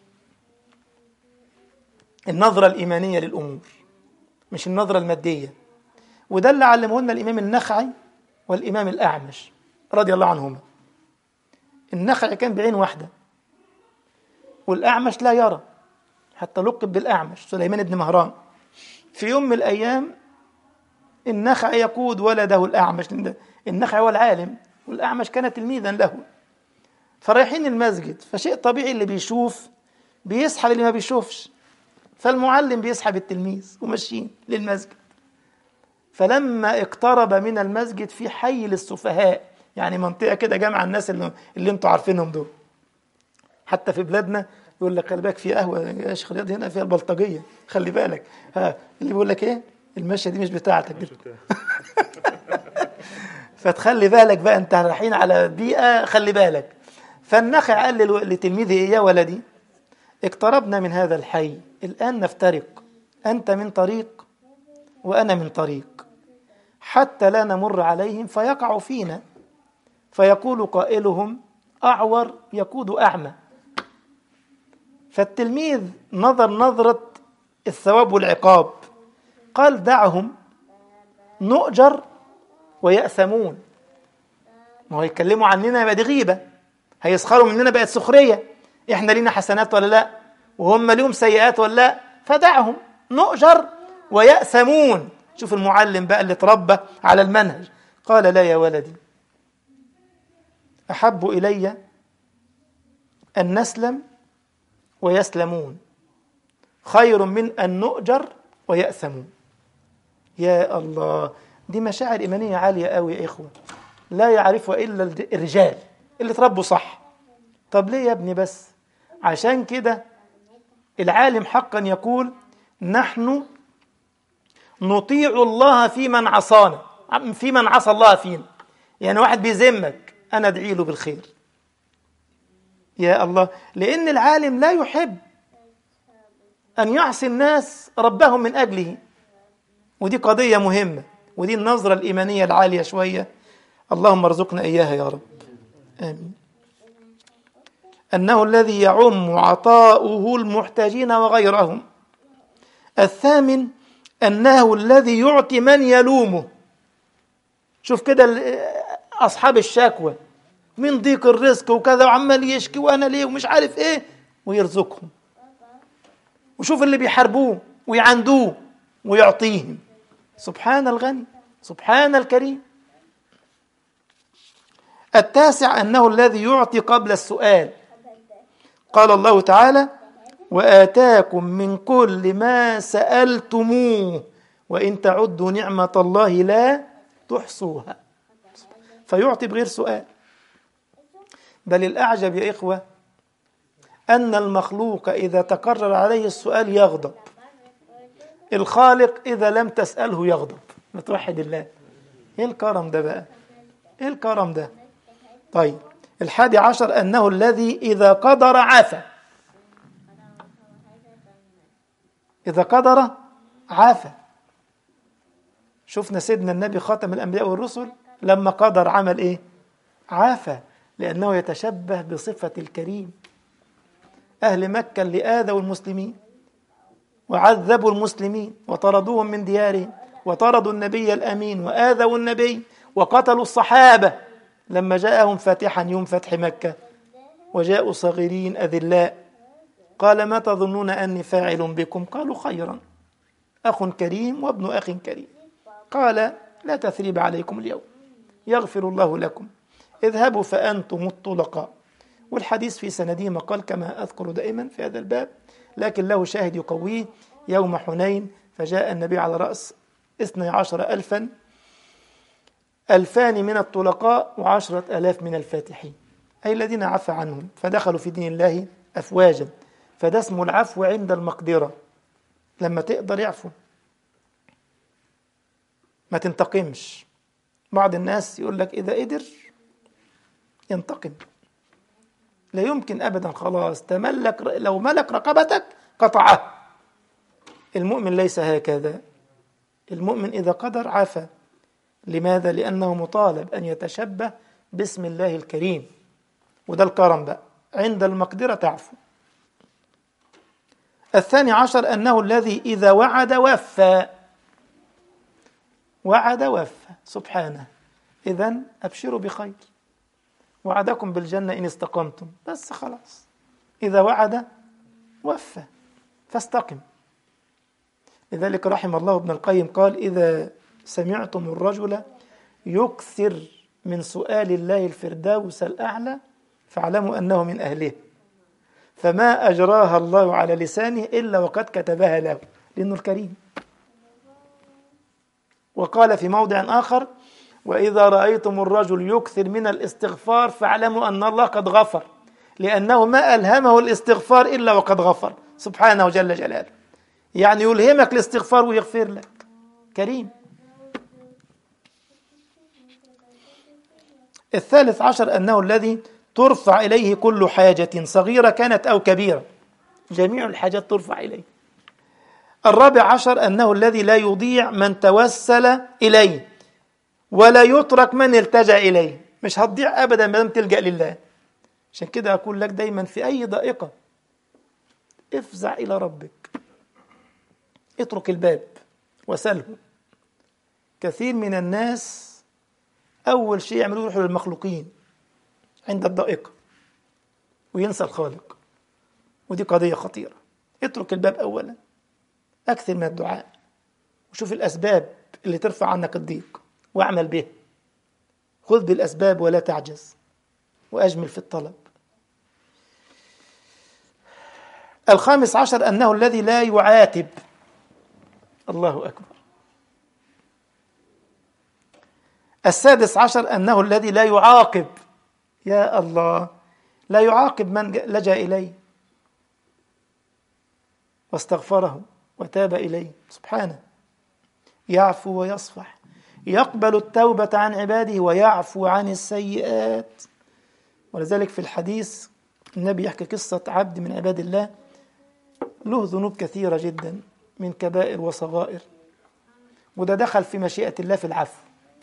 النظرة الإيمانية للأمور مش النظرة المادية وده اللي علمه لنا الإمام النخعي والإمام الأعمش رضي الله عنهما النخعي كان بعين واحدة والأعمش لا يرى حتى لقب بالأعمش سليمان بن مهران في يوم من الأيام النخعي يقود ولده الأعمش النخعي هو العالم والأعمش كان تلميذا له فرايحين المسجد فشيء طبيعي اللي بيشوف بيسحب اللي ما بيشوفش فالمعلم بيسحب التلميذ وماشيين للمسجد فلما اقترب من المسجد في حي للسفهاء يعني منطقة كده جامعة الناس اللي, اللي انتوا عارفينهم دول حتى في بلادنا يقول لك خلي بالك في قهوة يا شيخ رياض هنا فيها البلطجية خلي بالك ها اللي بيقول لك ايه المشية دي مش بتاعتك دي فتخلي بالك بقى انت رايحين على بيئة خلي بالك فالنخع قال لتلميذه ايه يا ولدي اقتربنا من هذا الحي الآن نفترق أنت من طريق وأنا من طريق حتى لا نمر عليهم فيقع فينا فيقول قائلهم أعور يقود أعمى فالتلميذ نظر نظرة الثواب والعقاب قال دعهم نؤجر ويأثمون ما هو يتكلموا عننا يبقى دي غيبة هيسخروا مننا بقت سخرية احنا لينا حسنات ولا لا وهم ليهم سيئات ولا لا فدعهم نؤجر ويأثمون شوف المعلم بقى اللي تربى على المنهج قال لا يا ولدي أحب إلي أن نسلم ويسلمون خير من أن نؤجر ويأثمون يا الله دي مشاعر إيمانية عالية قوي يا إخوة لا يعرفها إلا الرجال اللي تربوا صح طب ليه يا ابني بس عشان كده العالم حقا يقول نحن نطيع الله في من عصانا في من عصى الله فينا يعني واحد بيذمك أنا أدعي له بالخير يا الله لأن العالم لا يحب أن يعصي الناس ربهم من أجله ودي قضية مهمة ودي النظرة الإيمانية العالية شوية اللهم ارزقنا إياها يا رب آمين أنه الذي يعم عطاؤه المحتاجين وغيرهم الثامن أنه الذي يعطي من يلومه شوف كده أصحاب الشكوى من ضيق الرزق وكذا وعمال يشكي وأنا ليه ومش عارف إيه ويرزقهم وشوف اللي بيحاربوه ويعندوه ويعطيهم سبحان الغني سبحان الكريم التاسع أنه الذي يعطي قبل السؤال قال الله تعالى وآتاكم من كل ما سألتموه وإن تعدوا نعمة الله لا تحصوها فيعطي بغير سؤال بل الأعجب يا إخوة أن المخلوق إذا تكرر عليه السؤال يغضب الخالق إذا لم تسأله يغضب متوحد الله إيه الكرم ده بقى إيه الكرم ده طيب الحادي عشر أنه الذي إذا قدر عفى إذا قدر عفى شفنا سيدنا النبي خاتم الأنبياء والرسل لما قدر عمل إيه عافى لأنه يتشبه بصفة الكريم أهل مكة اللي آذوا المسلمين وعذبوا المسلمين وطردوهم من ديارهم وطردوا النبي الأمين وآذوا النبي وقتلوا الصحابة لما جاءهم فاتحا يوم فتح مكة وجاءوا صغيرين أذلاء قال ما تظنون أني فاعل بكم قالوا خيرا أخ كريم وابن أخ كريم قال لا تثريب عليكم اليوم يغفر الله لكم اذهبوا فأنتم الطلقاء والحديث في سنده مقال كما أذكر دائما في هذا الباب لكن له شاهد يقويه يوم حنين فجاء النبي على رأس اثني عشر ألفا ألفان من الطلقاء وعشرة ألاف من الفاتحين أي الذين عفى عنهم فدخلوا في دين الله أفواجا فده اسمه العفو عند المقدرة لما تقدر يعفو ما تنتقمش بعض الناس يقول لك إذا قدر ينتقم لا يمكن أبدا خلاص تملك لو ملك رقبتك قطعه المؤمن ليس هكذا المؤمن إذا قدر عفى لماذا؟ لأنه مطالب أن يتشبه باسم الله الكريم وده الكرم بقى عند المقدرة تعفو الثاني عشر أنه الذي إذا وعد وفى وعد وفى سبحانه إذا أبشروا بخير وعدكم بالجنة إن استقمتم بس خلاص إذا وعد وفى فاستقم لذلك رحم الله ابن القيم قال إذا سمعتم الرجل يكثر من سؤال الله الفردوس الأعلى فاعلموا أنه من أهله فما أجراها الله على لسانه إلا وقد كتبها له لأنه الكريم وقال في موضع آخر وإذا رأيتم الرجل يكثر من الاستغفار فاعلموا أن الله قد غفر لأنه ما ألهمه الاستغفار إلا وقد غفر سبحانه جل جلاله يعني يلهمك الاستغفار ويغفر لك كريم الثالث عشر أنه الذي ترفع إليه كل حاجة صغيرة كانت أو كبيرة جميع الحاجات ترفع إليه الرابع عشر أنه الذي لا يضيع من توسل إليه ولا يترك من التجأ إليه مش هتضيع أبدا ما دام تلجأ لله عشان كده أقول لك دايما في أي ضائقة افزع إلى ربك اترك الباب وسله كثير من الناس أول شيء يعملوه يروحوا للمخلوقين عند الضائقة وينسى الخالق ودي قضية خطيرة اترك الباب أولا أكثر من الدعاء وشوف الأسباب اللي ترفع عنك الضيق واعمل به خذ بالأسباب ولا تعجز وأجمل في الطلب الخامس عشر أنه الذي لا يعاتب الله أكبر السادس عشر أنه الذي لا يعاقب يا الله لا يعاقب من لجأ إليه واستغفره وتاب إليه سبحانه يعفو ويصفح يقبل التوبة عن عباده ويعفو عن السيئات ولذلك في الحديث النبي يحكي قصة عبد من عباد الله له ذنوب كثيرة جدا من كبائر وصغائر وده دخل في مشيئة الله في العفو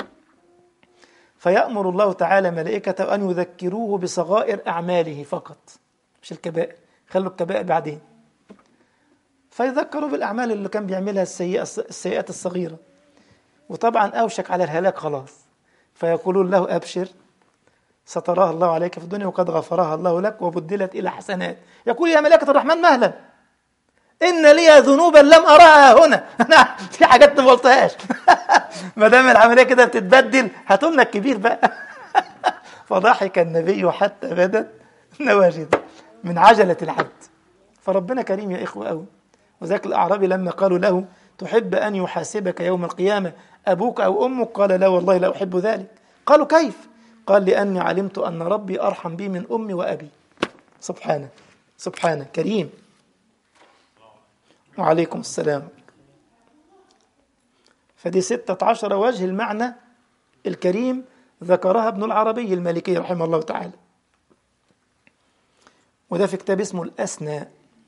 فيأمر الله تعالى ملائكته أن يذكروه بصغائر أعماله فقط مش الكبائر خلوا الكبائر بعدين فيذكروا بالأعمال اللي كان بيعملها السيئة السيئات الصغيرة وطبعا أوشك على الهلاك خلاص فيقولون له أبشر ستراها الله عليك في الدنيا وقد غفرها الله لك وبدلت إلى حسنات يقول يا ملائكة الرحمن مهلا إن لي ذنوبا لم أراها هنا أنا في حاجات ما قلتهاش ما دام العملية كده بتتبدل هاتوا لنا الكبير بقى فضحك النبي حتى بدت نواجذ من عجلة العبد فربنا كريم يا إخوة أوي وذاك الأعرابي لما قالوا له تحب أن يحاسبك يوم القيامة أبوك أو أمك قال لا والله لا أحب ذلك قالوا كيف قال لأني علمت أن ربي أرحم بي من أمي وأبي سبحانه سبحانه كريم وعليكم السلام فدي ستة عشر وجه المعنى الكريم ذكرها ابن العربي المالكي رحمه الله تعالى وده في كتاب اسمه الأسنى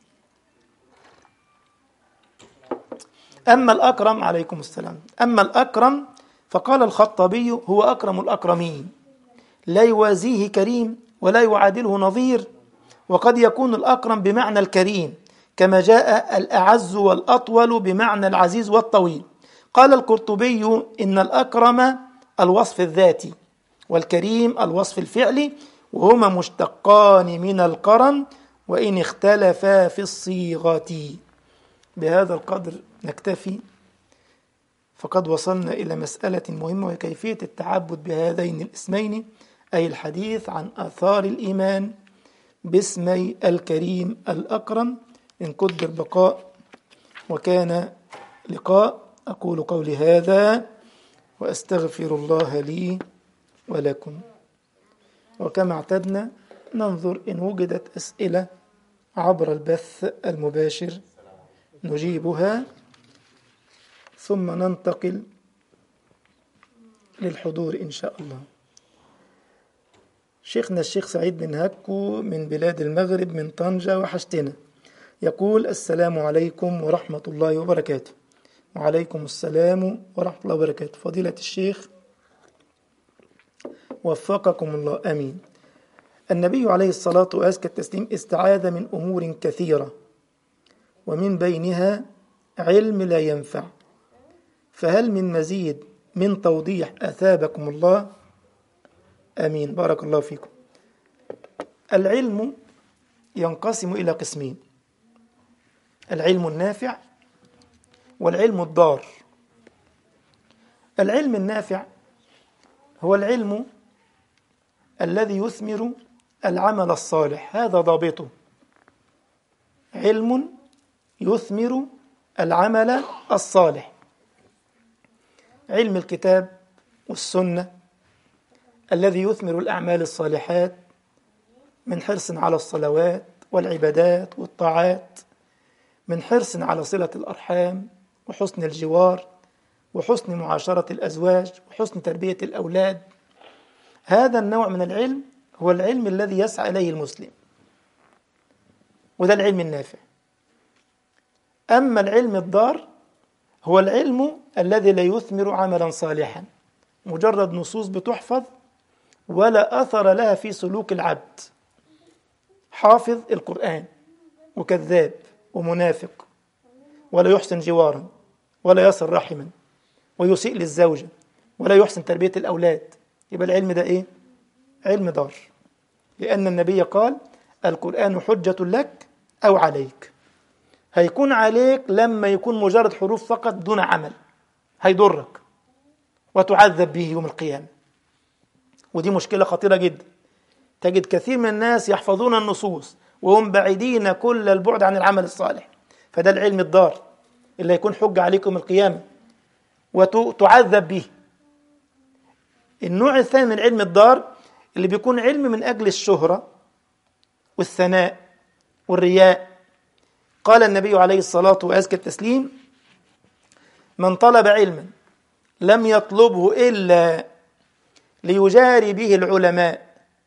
أما الأكرم عليكم السلام أما الأكرم فقال الخطابي هو أكرم الأكرمين لا يوازيه كريم ولا يعادله نظير وقد يكون الأكرم بمعنى الكريم كما جاء الأعز والأطول بمعنى العزيز والطويل قال القرطبي إن الأكرم الوصف الذاتي والكريم الوصف الفعلي وهما مشتقان من الكرم وإن اختلفا في الصيغة بهذا القدر نكتفي فقد وصلنا إلى مسألة مهمة وهي كيفية التعبد بهذين الاسمين أي الحديث عن آثار الإيمان باسمي الكريم الأكرم إن قدر بقاء وكان لقاء أقول قولي هذا وأستغفر الله لي ولكم وكما اعتدنا ننظر إن وجدت أسئلة عبر البث المباشر نجيبها ثم ننتقل للحضور إن شاء الله شيخنا الشيخ سعيد بن هكو من بلاد المغرب من طنجة وحشتنا يقول السلام عليكم ورحمة الله وبركاته وعليكم السلام ورحمة الله وبركاته فضيلة الشيخ وفقكم الله أمين النبي عليه الصلاة وأزكى التسليم استعاذ من أمور كثيرة ومن بينها علم لا ينفع فهل من مزيد من توضيح أثابكم الله آمين بارك الله فيكم العلم ينقسم إلى قسمين العلم النافع والعلم الضار العلم النافع هو العلم الذي يثمر العمل الصالح هذا ضابطه علم يثمر العمل الصالح علم الكتاب والسنة الذي يثمر الأعمال الصالحات من حرص على الصلوات والعبادات والطاعات من حرص على صلة الأرحام وحسن الجوار وحسن معاشرة الأزواج وحسن تربية الأولاد هذا النوع من العلم هو العلم الذي يسعى إليه المسلم وده العلم النافع أما العلم الضار هو العلم الذي لا يثمر عملا صالحا مجرد نصوص بتحفظ ولا أثر لها في سلوك العبد حافظ القرآن وكذاب ومنافق ولا يحسن جوارا ولا يصل رحما ويسيء للزوجة ولا يحسن تربية الأولاد يبقى العلم ده إيه؟ علم ضار لأن النبي قال القرآن حجة لك أو عليك هيكون عليك لما يكون مجرد حروف فقط دون عمل هيضرك وتعذب به يوم القيامة ودي مشكلة خطيرة جدا تجد كثير من الناس يحفظون النصوص وهم بعيدين كل البعد عن العمل الصالح فده العلم الضار اللي هيكون حجة عليكم القيامة وتعذب به النوع الثاني من العلم الضار اللي بيكون علم من أجل الشهرة والثناء والرياء قال النبي عليه الصلاة وأزكى التسليم من طلب علما لم يطلبه إلا ليجاري به العلماء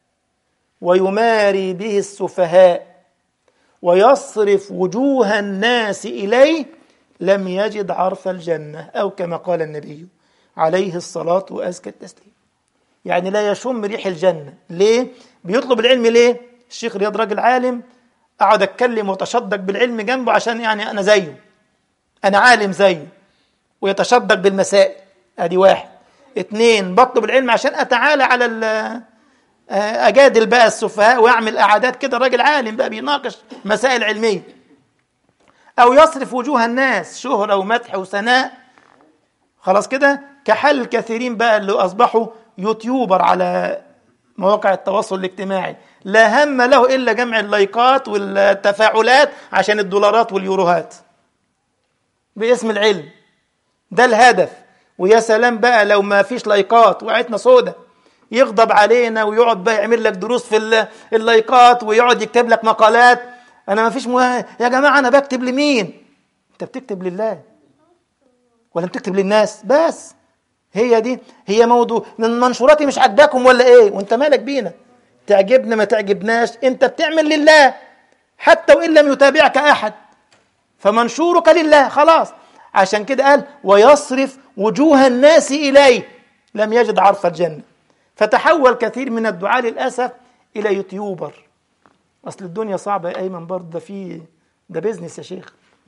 ويماري به السفهاء ويصرف وجوه الناس إليه لم يجد عرف الجنة أو كما قال النبي عليه الصلاة وأزكى التسليم يعني لا يشم ريح الجنة ليه؟ بيطلب العلم ليه؟ الشيخ رياض راجل عالم أقعد أتكلم وأتشدق بالعلم جنبه عشان يعني أنا زيه أنا عالم زيه ويتشدق بالمسائل أدي واحد اتنين بطلب العلم عشان أتعالى على أجادل بقى السفهاء وأعمل قعدات كده راجل عالم بقى بيناقش مسائل علمية أو يصرف وجوه الناس شهرة ومدح وثناء خلاص كده كحل الكثيرين بقى اللي أصبحوا يوتيوبر على مواقع التواصل الاجتماعي لا هم له إلا جمع اللايكات والتفاعلات عشان الدولارات واليوروهات باسم العلم ده الهدف ويا سلام بقى لو ما فيش لايكات وقعتنا سودة يغضب علينا ويقعد بقى يعمل لك دروس في اللايكات ويقعد يكتب لك مقالات انا ما فيش مه... يا جماعه انا بكتب لمين انت بتكتب لله ولا بتكتب للناس بس هي دي هي موضوع من منشوراتي مش عاجباكم ولا ايه وانت مالك بينا تعجبنا ما تعجبناش انت بتعمل لله حتى وان لم يتابعك احد فمنشورك لله خلاص عشان كده قال ويصرف وجوه الناس اليه لم يجد عرف الجنه فتحول كثير من الدعاء للاسف الى يوتيوبر اصل الدنيا صعبه يا ايمن برضه ده في ده بيزنس يا شيخ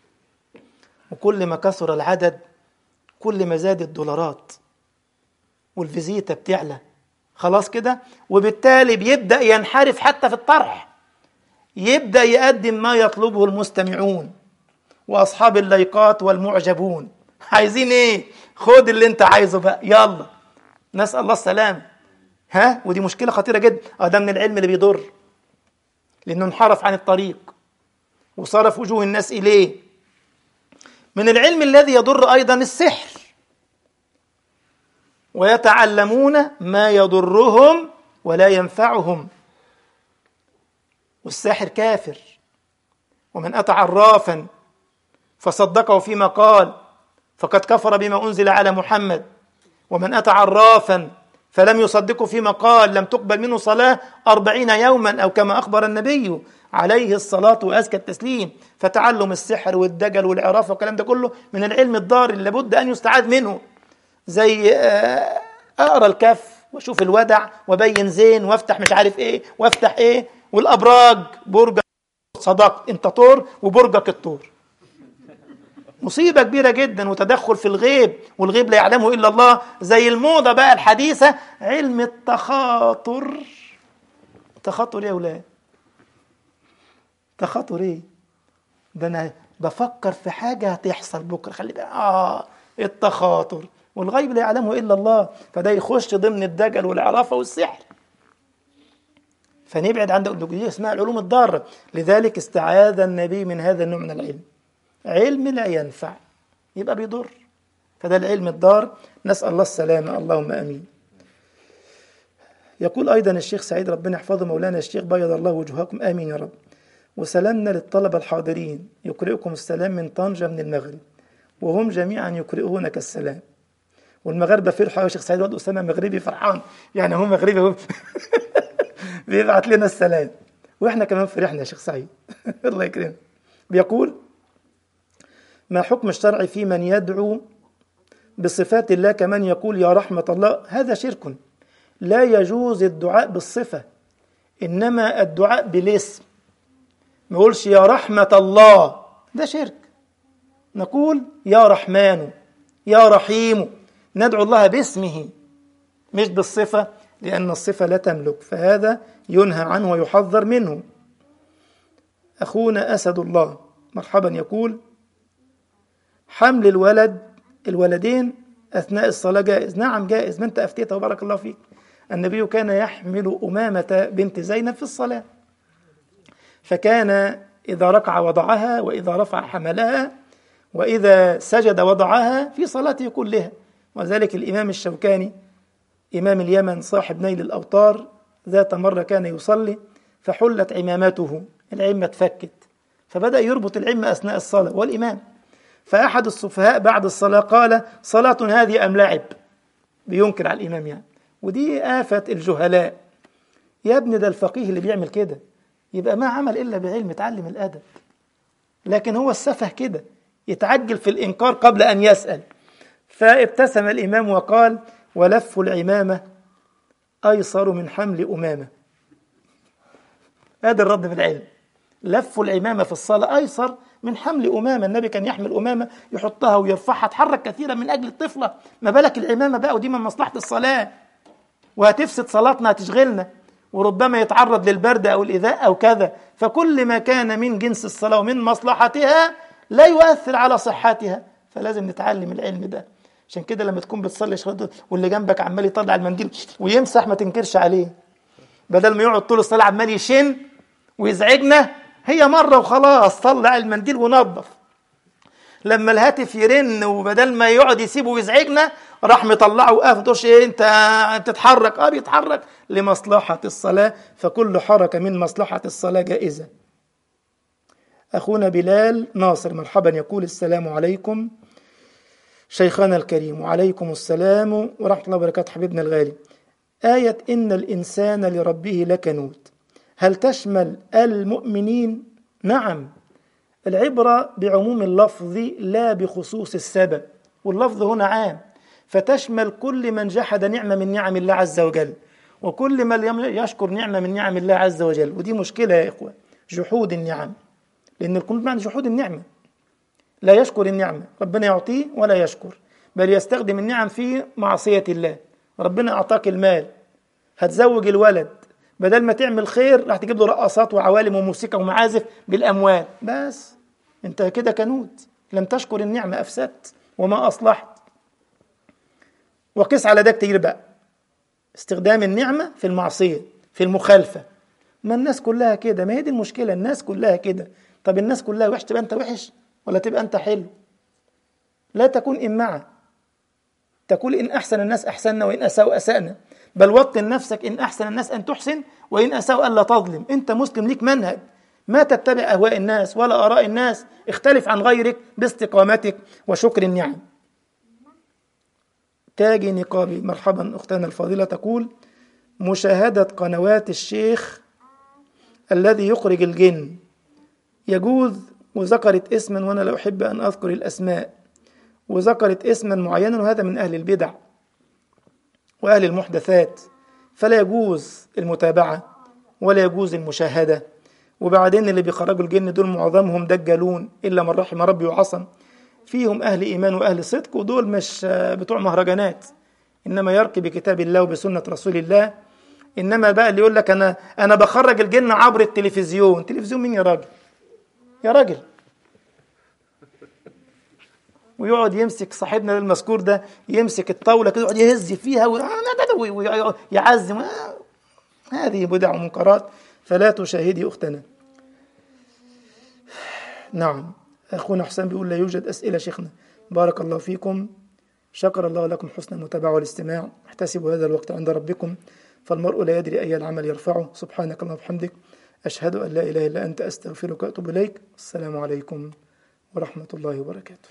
وكل ما كثر العدد كل ما زاد الدولارات والفيزيتا بتعلى خلاص كده وبالتالي بيبدا ينحرف حتى في الطرح يبدا يقدم ما يطلبه المستمعون واصحاب اللايقات والمعجبون عايزين ايه خد اللي انت عايزه بقى يلا نسال الله السلامه ها ودي مشكله خطيره جدا اه ده من العلم اللي بيضر لانه انحرف عن الطريق وصرف وجوه الناس اليه من العلم الذي يضر ايضا السحر ويتعلمون ما يضرهم ولا ينفعهم والساحر كافر ومن اتى عرافا فصدقه فيما قال فقد كفر بما انزل على محمد ومن اتى عرافا فلم يصدقه فيما قال لم تقبل منه صلاة أربعين يوما أو كما أخبر النبي عليه الصلاة وأزكى التسليم فتعلم السحر والدجل والعراف والكلام ده كله من العلم الضار اللي لابد أن يستعاذ منه زي أقرأ الكف وأشوف الودع وبين زين وافتح مش عارف إيه وافتح إيه والأبراج برج صدقت أنت طور وبرجك الطور مصيبة كبيرة جدا وتدخل في الغيب والغيب لا يعلمه إلا الله زي الموضة بقى الحديثة علم التخاطر تخاطر إيه يا أولاد تخاطر إيه ده أنا بفكر في حاجة هتحصل بكرة خلي بالك آه التخاطر والغيب لا يعلمه إلا الله فده يخش ضمن الدجل والعرافة والسحر فنبعد عن دي اسمها العلوم الضارة لذلك استعاذ النبي من هذا النوع من العلم علم لا ينفع يبقى بيضر فده العلم الضار نسأل الله السلامة اللهم أمين يقول أيضا الشيخ سعيد ربنا يحفظه مولانا الشيخ بيض الله وجوهكم آمين يا رب وسلامنا للطلبة الحاضرين يقرئكم السلام من طنجة من المغرب وهم جميعا يقرئونك السلام والمغاربة فرحوا يا شيخ سعيد واد أسامة مغربي فرحان يعني هو مغربي هو بيبعت لنا السلام واحنا كمان فرحنا يا شيخ سعيد الله يكرمك بيقول ما حكم الشرع في من يدعو بصفات الله كمن يقول يا رحمة الله هذا شرك لا يجوز الدعاء بالصفة إنما الدعاء بالاسم ما يقولش يا رحمة الله ده شرك نقول يا رحمن يا رحيم ندعو الله باسمه مش بالصفة لأن الصفة لا تملك فهذا ينهى عنه ويحذر منه أخونا أسد الله مرحبا يقول حمل الولد الولدين أثناء الصلاة جائز نعم جائز من أنت أفتيته وبارك الله فيك النبي كان يحمل أمامة بنت زينب في الصلاة فكان إذا ركع وضعها وإذا رفع حملها وإذا سجد وضعها في صلاته كلها وذلك الإمام الشوكاني إمام اليمن صاحب نيل الأوطار ذات مرة كان يصلي فحلت عمامته العمة اتفكت فبدأ يربط العمة أثناء الصلاة والإمام فأحد السفهاء بعد الصلاة قال صلاة هذه أم لعب بينكر على الإمام يعني ودي آفة الجهلاء يا ابني ده الفقيه اللي بيعمل كده يبقى ما عمل إلا بعلم اتعلم الأدب لكن هو السفه كده يتعجل في الإنكار قبل أن يسأل فابتسم الإمام وقال ولف العمامة أيسر من حمل أمامة هذا الرد بالعلم لف العمامة في الصلاة أيسر من حمل أمامة النبي كان يحمل أمامة يحطها ويرفعها تحرك كثيرا من أجل الطفلة ما بالك العمامة بقى ودي من مصلحة الصلاة وهتفسد صلاتنا هتشغلنا وربما يتعرض للبرد أو الإيذاء أو كذا فكل ما كان من جنس الصلاة ومن مصلحتها لا يؤثر على صحتها فلازم نتعلم العلم ده عشان كده لما تكون بتصلي شهادة واللي جنبك عمال يطلع المنديل ويمسح ما تنكرش عليه بدل ما يقعد طول الصلاة عمال يشن ويزعجنا هي مرة وخلاص طلع المنديل ونظف لما الهاتف يرن وبدل ما يقعد يسيبه ويزعجنا راح مطلعه وقف تقولش ايه انت بتتحرك اه بيتحرك لمصلحة الصلاة فكل حركة من مصلحة الصلاة جائزة أخونا بلال ناصر مرحبا يقول السلام عليكم شيخنا الكريم وعليكم السلام ورحمة الله وبركاته حبيبنا الغالي آية إن الإنسان لربه لكنود هل تشمل المؤمنين؟ نعم العبرة بعموم اللفظ لا بخصوص السبب واللفظ هنا عام فتشمل كل من جحد نعمة من نعم الله عز وجل وكل من يشكر نعمة من نعم الله عز وجل ودي مشكلة يا إخوة جحود النعم لأن القنوت معنى جحود النعمة لا يشكر النعمة ربنا يعطيه ولا يشكر بل يستخدم النعم في معصية الله ربنا أعطاك المال هتزوج الولد بدل ما تعمل خير راح تجيب له رقصات وعوالم وموسيقى ومعازف بالأموال بس انت كده كنود لم تشكر النعمة أفسدت وما أصلحت وقس على ده كتير بقى استخدام النعمة في المعصية في المخالفة ما الناس كلها كده ما هي دي المشكلة الناس كلها كده طب الناس كلها وحش تبقى أنت وحش ولا تبقى أنت حلو لا تكون إمعة تقول إن أحسن الناس أحسننا وإن أساءوا أسأنا بل وطن نفسك إن أحسن الناس أن تحسن وإن أساءوا ألا تظلم أنت مسلم ليك منهج ما تتبع أهواء الناس ولا آراء الناس اختلف عن غيرك باستقامتك وشكر النعم تاجي نقابي مرحبا أختنا الفاضلة تقول مشاهدة قنوات الشيخ الذي يخرج الجن يجوز وذكرت اسما وأنا لا أحب أن أذكر الأسماء وذكرت اسما معينا وهذا من أهل البدع وأهل المحدثات فلا يجوز المتابعة ولا يجوز المشاهدة وبعدين اللي بيخرجوا الجن دول معظمهم دجالون إلا من رحم ربي وعصم فيهم أهل إيمان وأهل صدق ودول مش بتوع مهرجانات إنما يرقي بكتاب الله وبسنة رسول الله إنما بقى اللي يقول لك أنا أنا بخرج الجن عبر التلفزيون تلفزيون مين يا راجل يا راجل ويقعد يمسك صاحبنا المذكور ده يمسك الطاوله كده يقعد يهز فيها ويعزم هذه بدع ومنكرات فلا تشاهدي اختنا نعم اخونا حسام بيقول لا يوجد اسئله شيخنا بارك الله فيكم شكر الله لكم حسن المتابعه والاستماع احتسبوا هذا الوقت عند ربكم فالمرء لا يدري اي العمل يرفعه سبحانك اللهم وبحمدك اشهد ان لا اله الا انت استغفرك واتوب اليك السلام عليكم ورحمه الله وبركاته